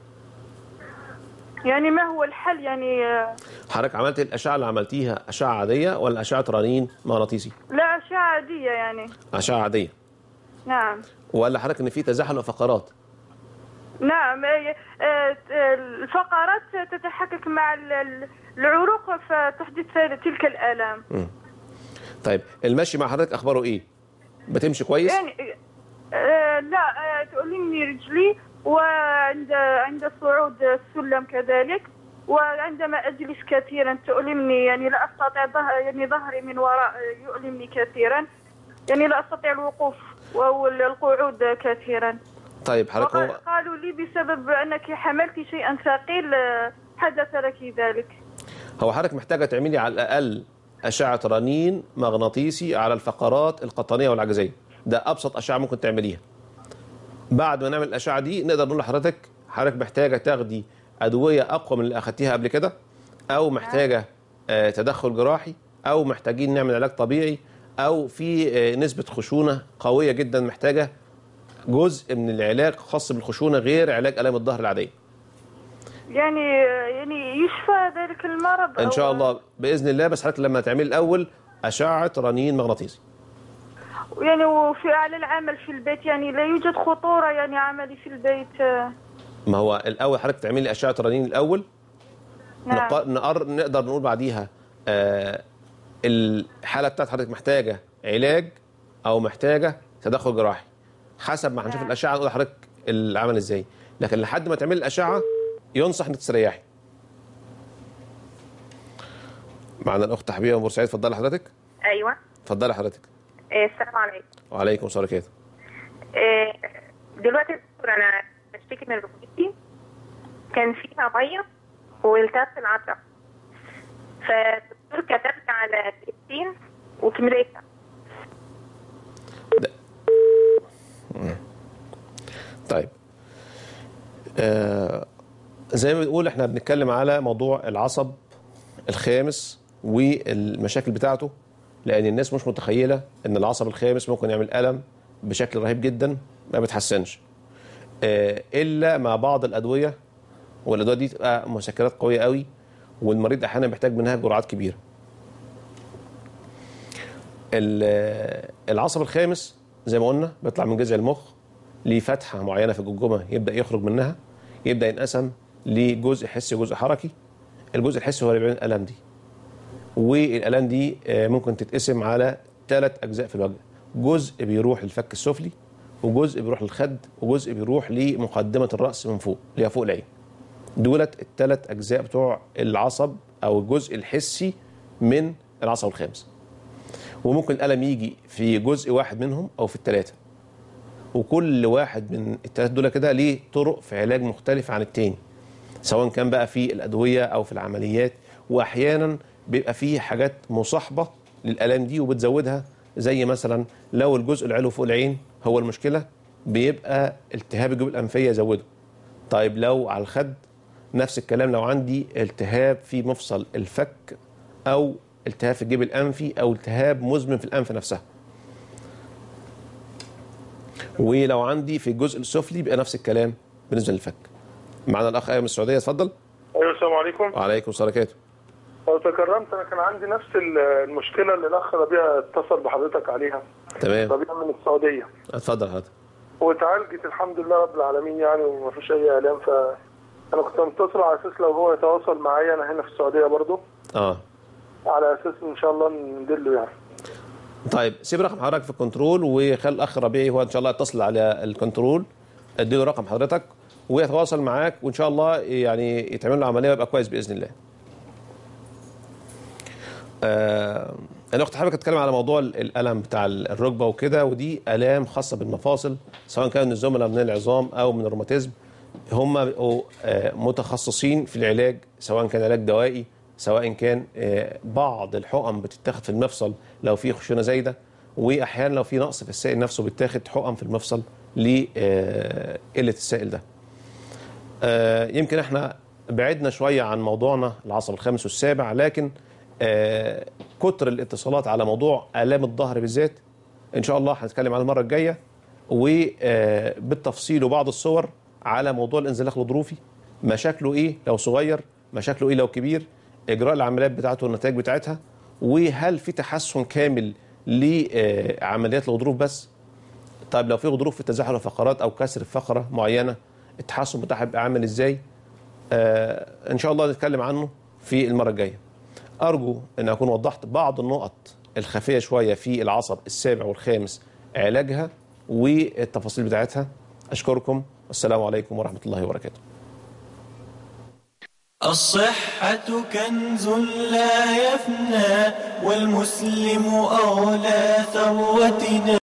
يعني ما هو الحل يعني آه، حضرتك عملت الاشعه اللي عملتيها اشعه عاديه ولا اشعه رنين مغناطيسي لا أشعة عادية يعني اشعه عاديه نعم ولا حضرتك ان في تزحل فقرات نعم آه، آه، الفقرات تتحقق مع ال- ال- العروق فتحدث تلك الآلام مم. طيب المشي مع حضرتك اخباره ايه بتمشي كويس يعني آه، لا آه، تؤلمني رجلي وعند عند صعود السلم كذلك وعندما أجلس كثيرا تؤلمني يعني لا أستطيع ظهر يعني ظهري من وراء آه، يؤلمني كثيرا يعني لا أستطيع الوقوف والقعود كثيرا طيب حضرتك وقال- هو قالوا لي بسبب أنك حملت شيئا ثقيل آه، حدث لك ذلك هو حضرتك محتاجه تعملي على الاقل اشعه رنين مغناطيسي على الفقرات القطنيه والعجزيه ده ابسط اشعه ممكن تعمليها بعد ما نعمل الاشعه دي نقدر نقول لحضرتك حضرتك محتاجه تاخدي ادويه اقوى من اللي اخدتيها قبل كده او محتاجه آه، تدخل جراحي او محتاجين نعمل علاج طبيعي او في آه، نسبه خشونه قويه جدا محتاجه جزء من العلاج خاص بالخشونه غير علاج الام الظهر العاديه يعني يعني يشفى ذلك المرض ان أو- شاء الله باذن الله بس حضرتك لما تعملي الاول اشعه رنين مغناطيسي يعني وفي على العمل في البيت يعني لا يوجد خطورة يعني عملي في البيت آه، ما هو الاول حضرتك تعملي اشعه رنين الاول نعم نق- نقر نقدر نقول بعديها آه الحاله بتاعت حضرتك محتاجه علاج او محتاجه تدخل جراحي حسب ما هنشوف الاشعه نقول لحضرتك العمل ازاي لكن لحد ما تعملي الاشعه ينصح انك تستريحي معنا الاخت حبيبه من بورسعيد اتفضلي حضرتك ايوه اتفضلي حضرتك آه، السلام عليكم وعليكم السلام ورحمه الله آه، دلوقتي يا دكتور انا بشتكي من ركبتي كان فيها ميه والتهبت العصب فالدكتور كتب لي على كريستين وكمريكا طيب آه زي ما بنقول احنا بنتكلم على موضوع العصب الخامس والمشاكل بتاعته لان الناس مش متخيله ان العصب الخامس ممكن يعمل الم بشكل رهيب جدا ما بتحسنش آه الا مع بعض الادويه والادويه دي تبقى مسكرات قويه قوي والمريض احيانا بيحتاج منها جرعات كبيره ال- العصب الخامس زي ما قلنا بيطلع من جذع المخ ليه فتحه معينه في الجمجمه يبدا يخرج منها يبدا ينقسم لجزء حسي وجزء حركي الجزء الحسي هو اللي بيعمل الالام دي والالام دي آه، ممكن تتقسم على ثلاث اجزاء في الوجه جزء بيروح للفك السفلي وجزء بيروح للخد وجزء بيروح لمقدمه الراس من فوق اللي هي فوق العين دولت الثلاث اجزاء بتوع العصب او الجزء الحسي من العصب الخامس وممكن الالم يجي في جزء واحد منهم او في الثلاثه وكل واحد من الثلاثه دول كده ليه طرق في علاج مختلفه عن التاني سواء كان بقى في الادويه او في العمليات واحيانا بيبقى فيه حاجات مصاحبه للالام دي وبتزودها زي مثلا لو الجزء العلوي فوق العين هو المشكله بيبقى التهاب الجيوب الانفيه يزوده طيب لو على الخد نفس الكلام لو عندي التهاب في مفصل الفك او التهاب في الجيب الانفي او التهاب مزمن في الانف نفسها ولو عندي في الجزء السفلي بيبقى نفس الكلام بالنسبه للفك معنا الاخ ايمن من السعوديه اتفضل ايوه السلام عليكم وعليكم السلام وبركاته لو تكرمت انا كان عندي نفس ال- المشكله اللي الاخ ربيع اتصل بحضرتك عليها تمام ربيع من السعوديه اتفضل حضرتك واتعالجت الحمد لله رب العالمين يعني وما فيش اي الام ف انا كنت متصل على اساس لو هو يتواصل معايا انا هنا في السعوديه برضو اه على اساس ان شاء الله ندله يعني طيب سيب رقم حضرتك في الكنترول وخلي الاخ ربيعي هو ان شاء الله يتصل على الكنترول اديله رقم حضرتك ويتواصل معاك وان شاء الله يعني يتعمل له عمليه ويبقى كويس باذن الله. آه انا كنت حابب اتكلم على موضوع الالم بتاع الركبه وكده ودي الام خاصه بالمفاصل سواء كان من الزملاء من العظام او من الروماتيزم هم بيبقوا آه، متخصصين في العلاج سواء كان علاج دوائي سواء كان آه، بعض الحقن بتتاخد في المفصل لو في خشونه زايده واحيانا لو في نقص في السائل نفسه بيتاخد حقن في المفصل لقله السائل ده. آه، يمكن احنا بعدنا شويه عن موضوعنا العصب الخامس والسابع لكن آه، كتر الاتصالات على موضوع الام الظهر بالذات ان شاء الله هنتكلم عنه المره الجايه وبالتفصيل وبعض الصور على موضوع الانزلاق الغضروفي مشاكله ايه لو صغير مشاكله ايه لو كبير اجراء العمليات بتاعته والنتائج بتاعتها وهل في تحسن كامل لعمليات الغضروف بس طيب لو في غضروف في تزاحم الفقرات او كسر في فقره معينه التحسن بتاعها بيبقى عامل ازاي آه ان شاء الله نتكلم عنه في المره الجايه ارجو ان اكون وضحت بعض النقط الخفيه شويه في العصب السابع والخامس علاجها والتفاصيل بتاعتها اشكركم والسلام عليكم ورحمه الله وبركاته الصحة كنز لا يفنى والمسلم أولى ثروتنا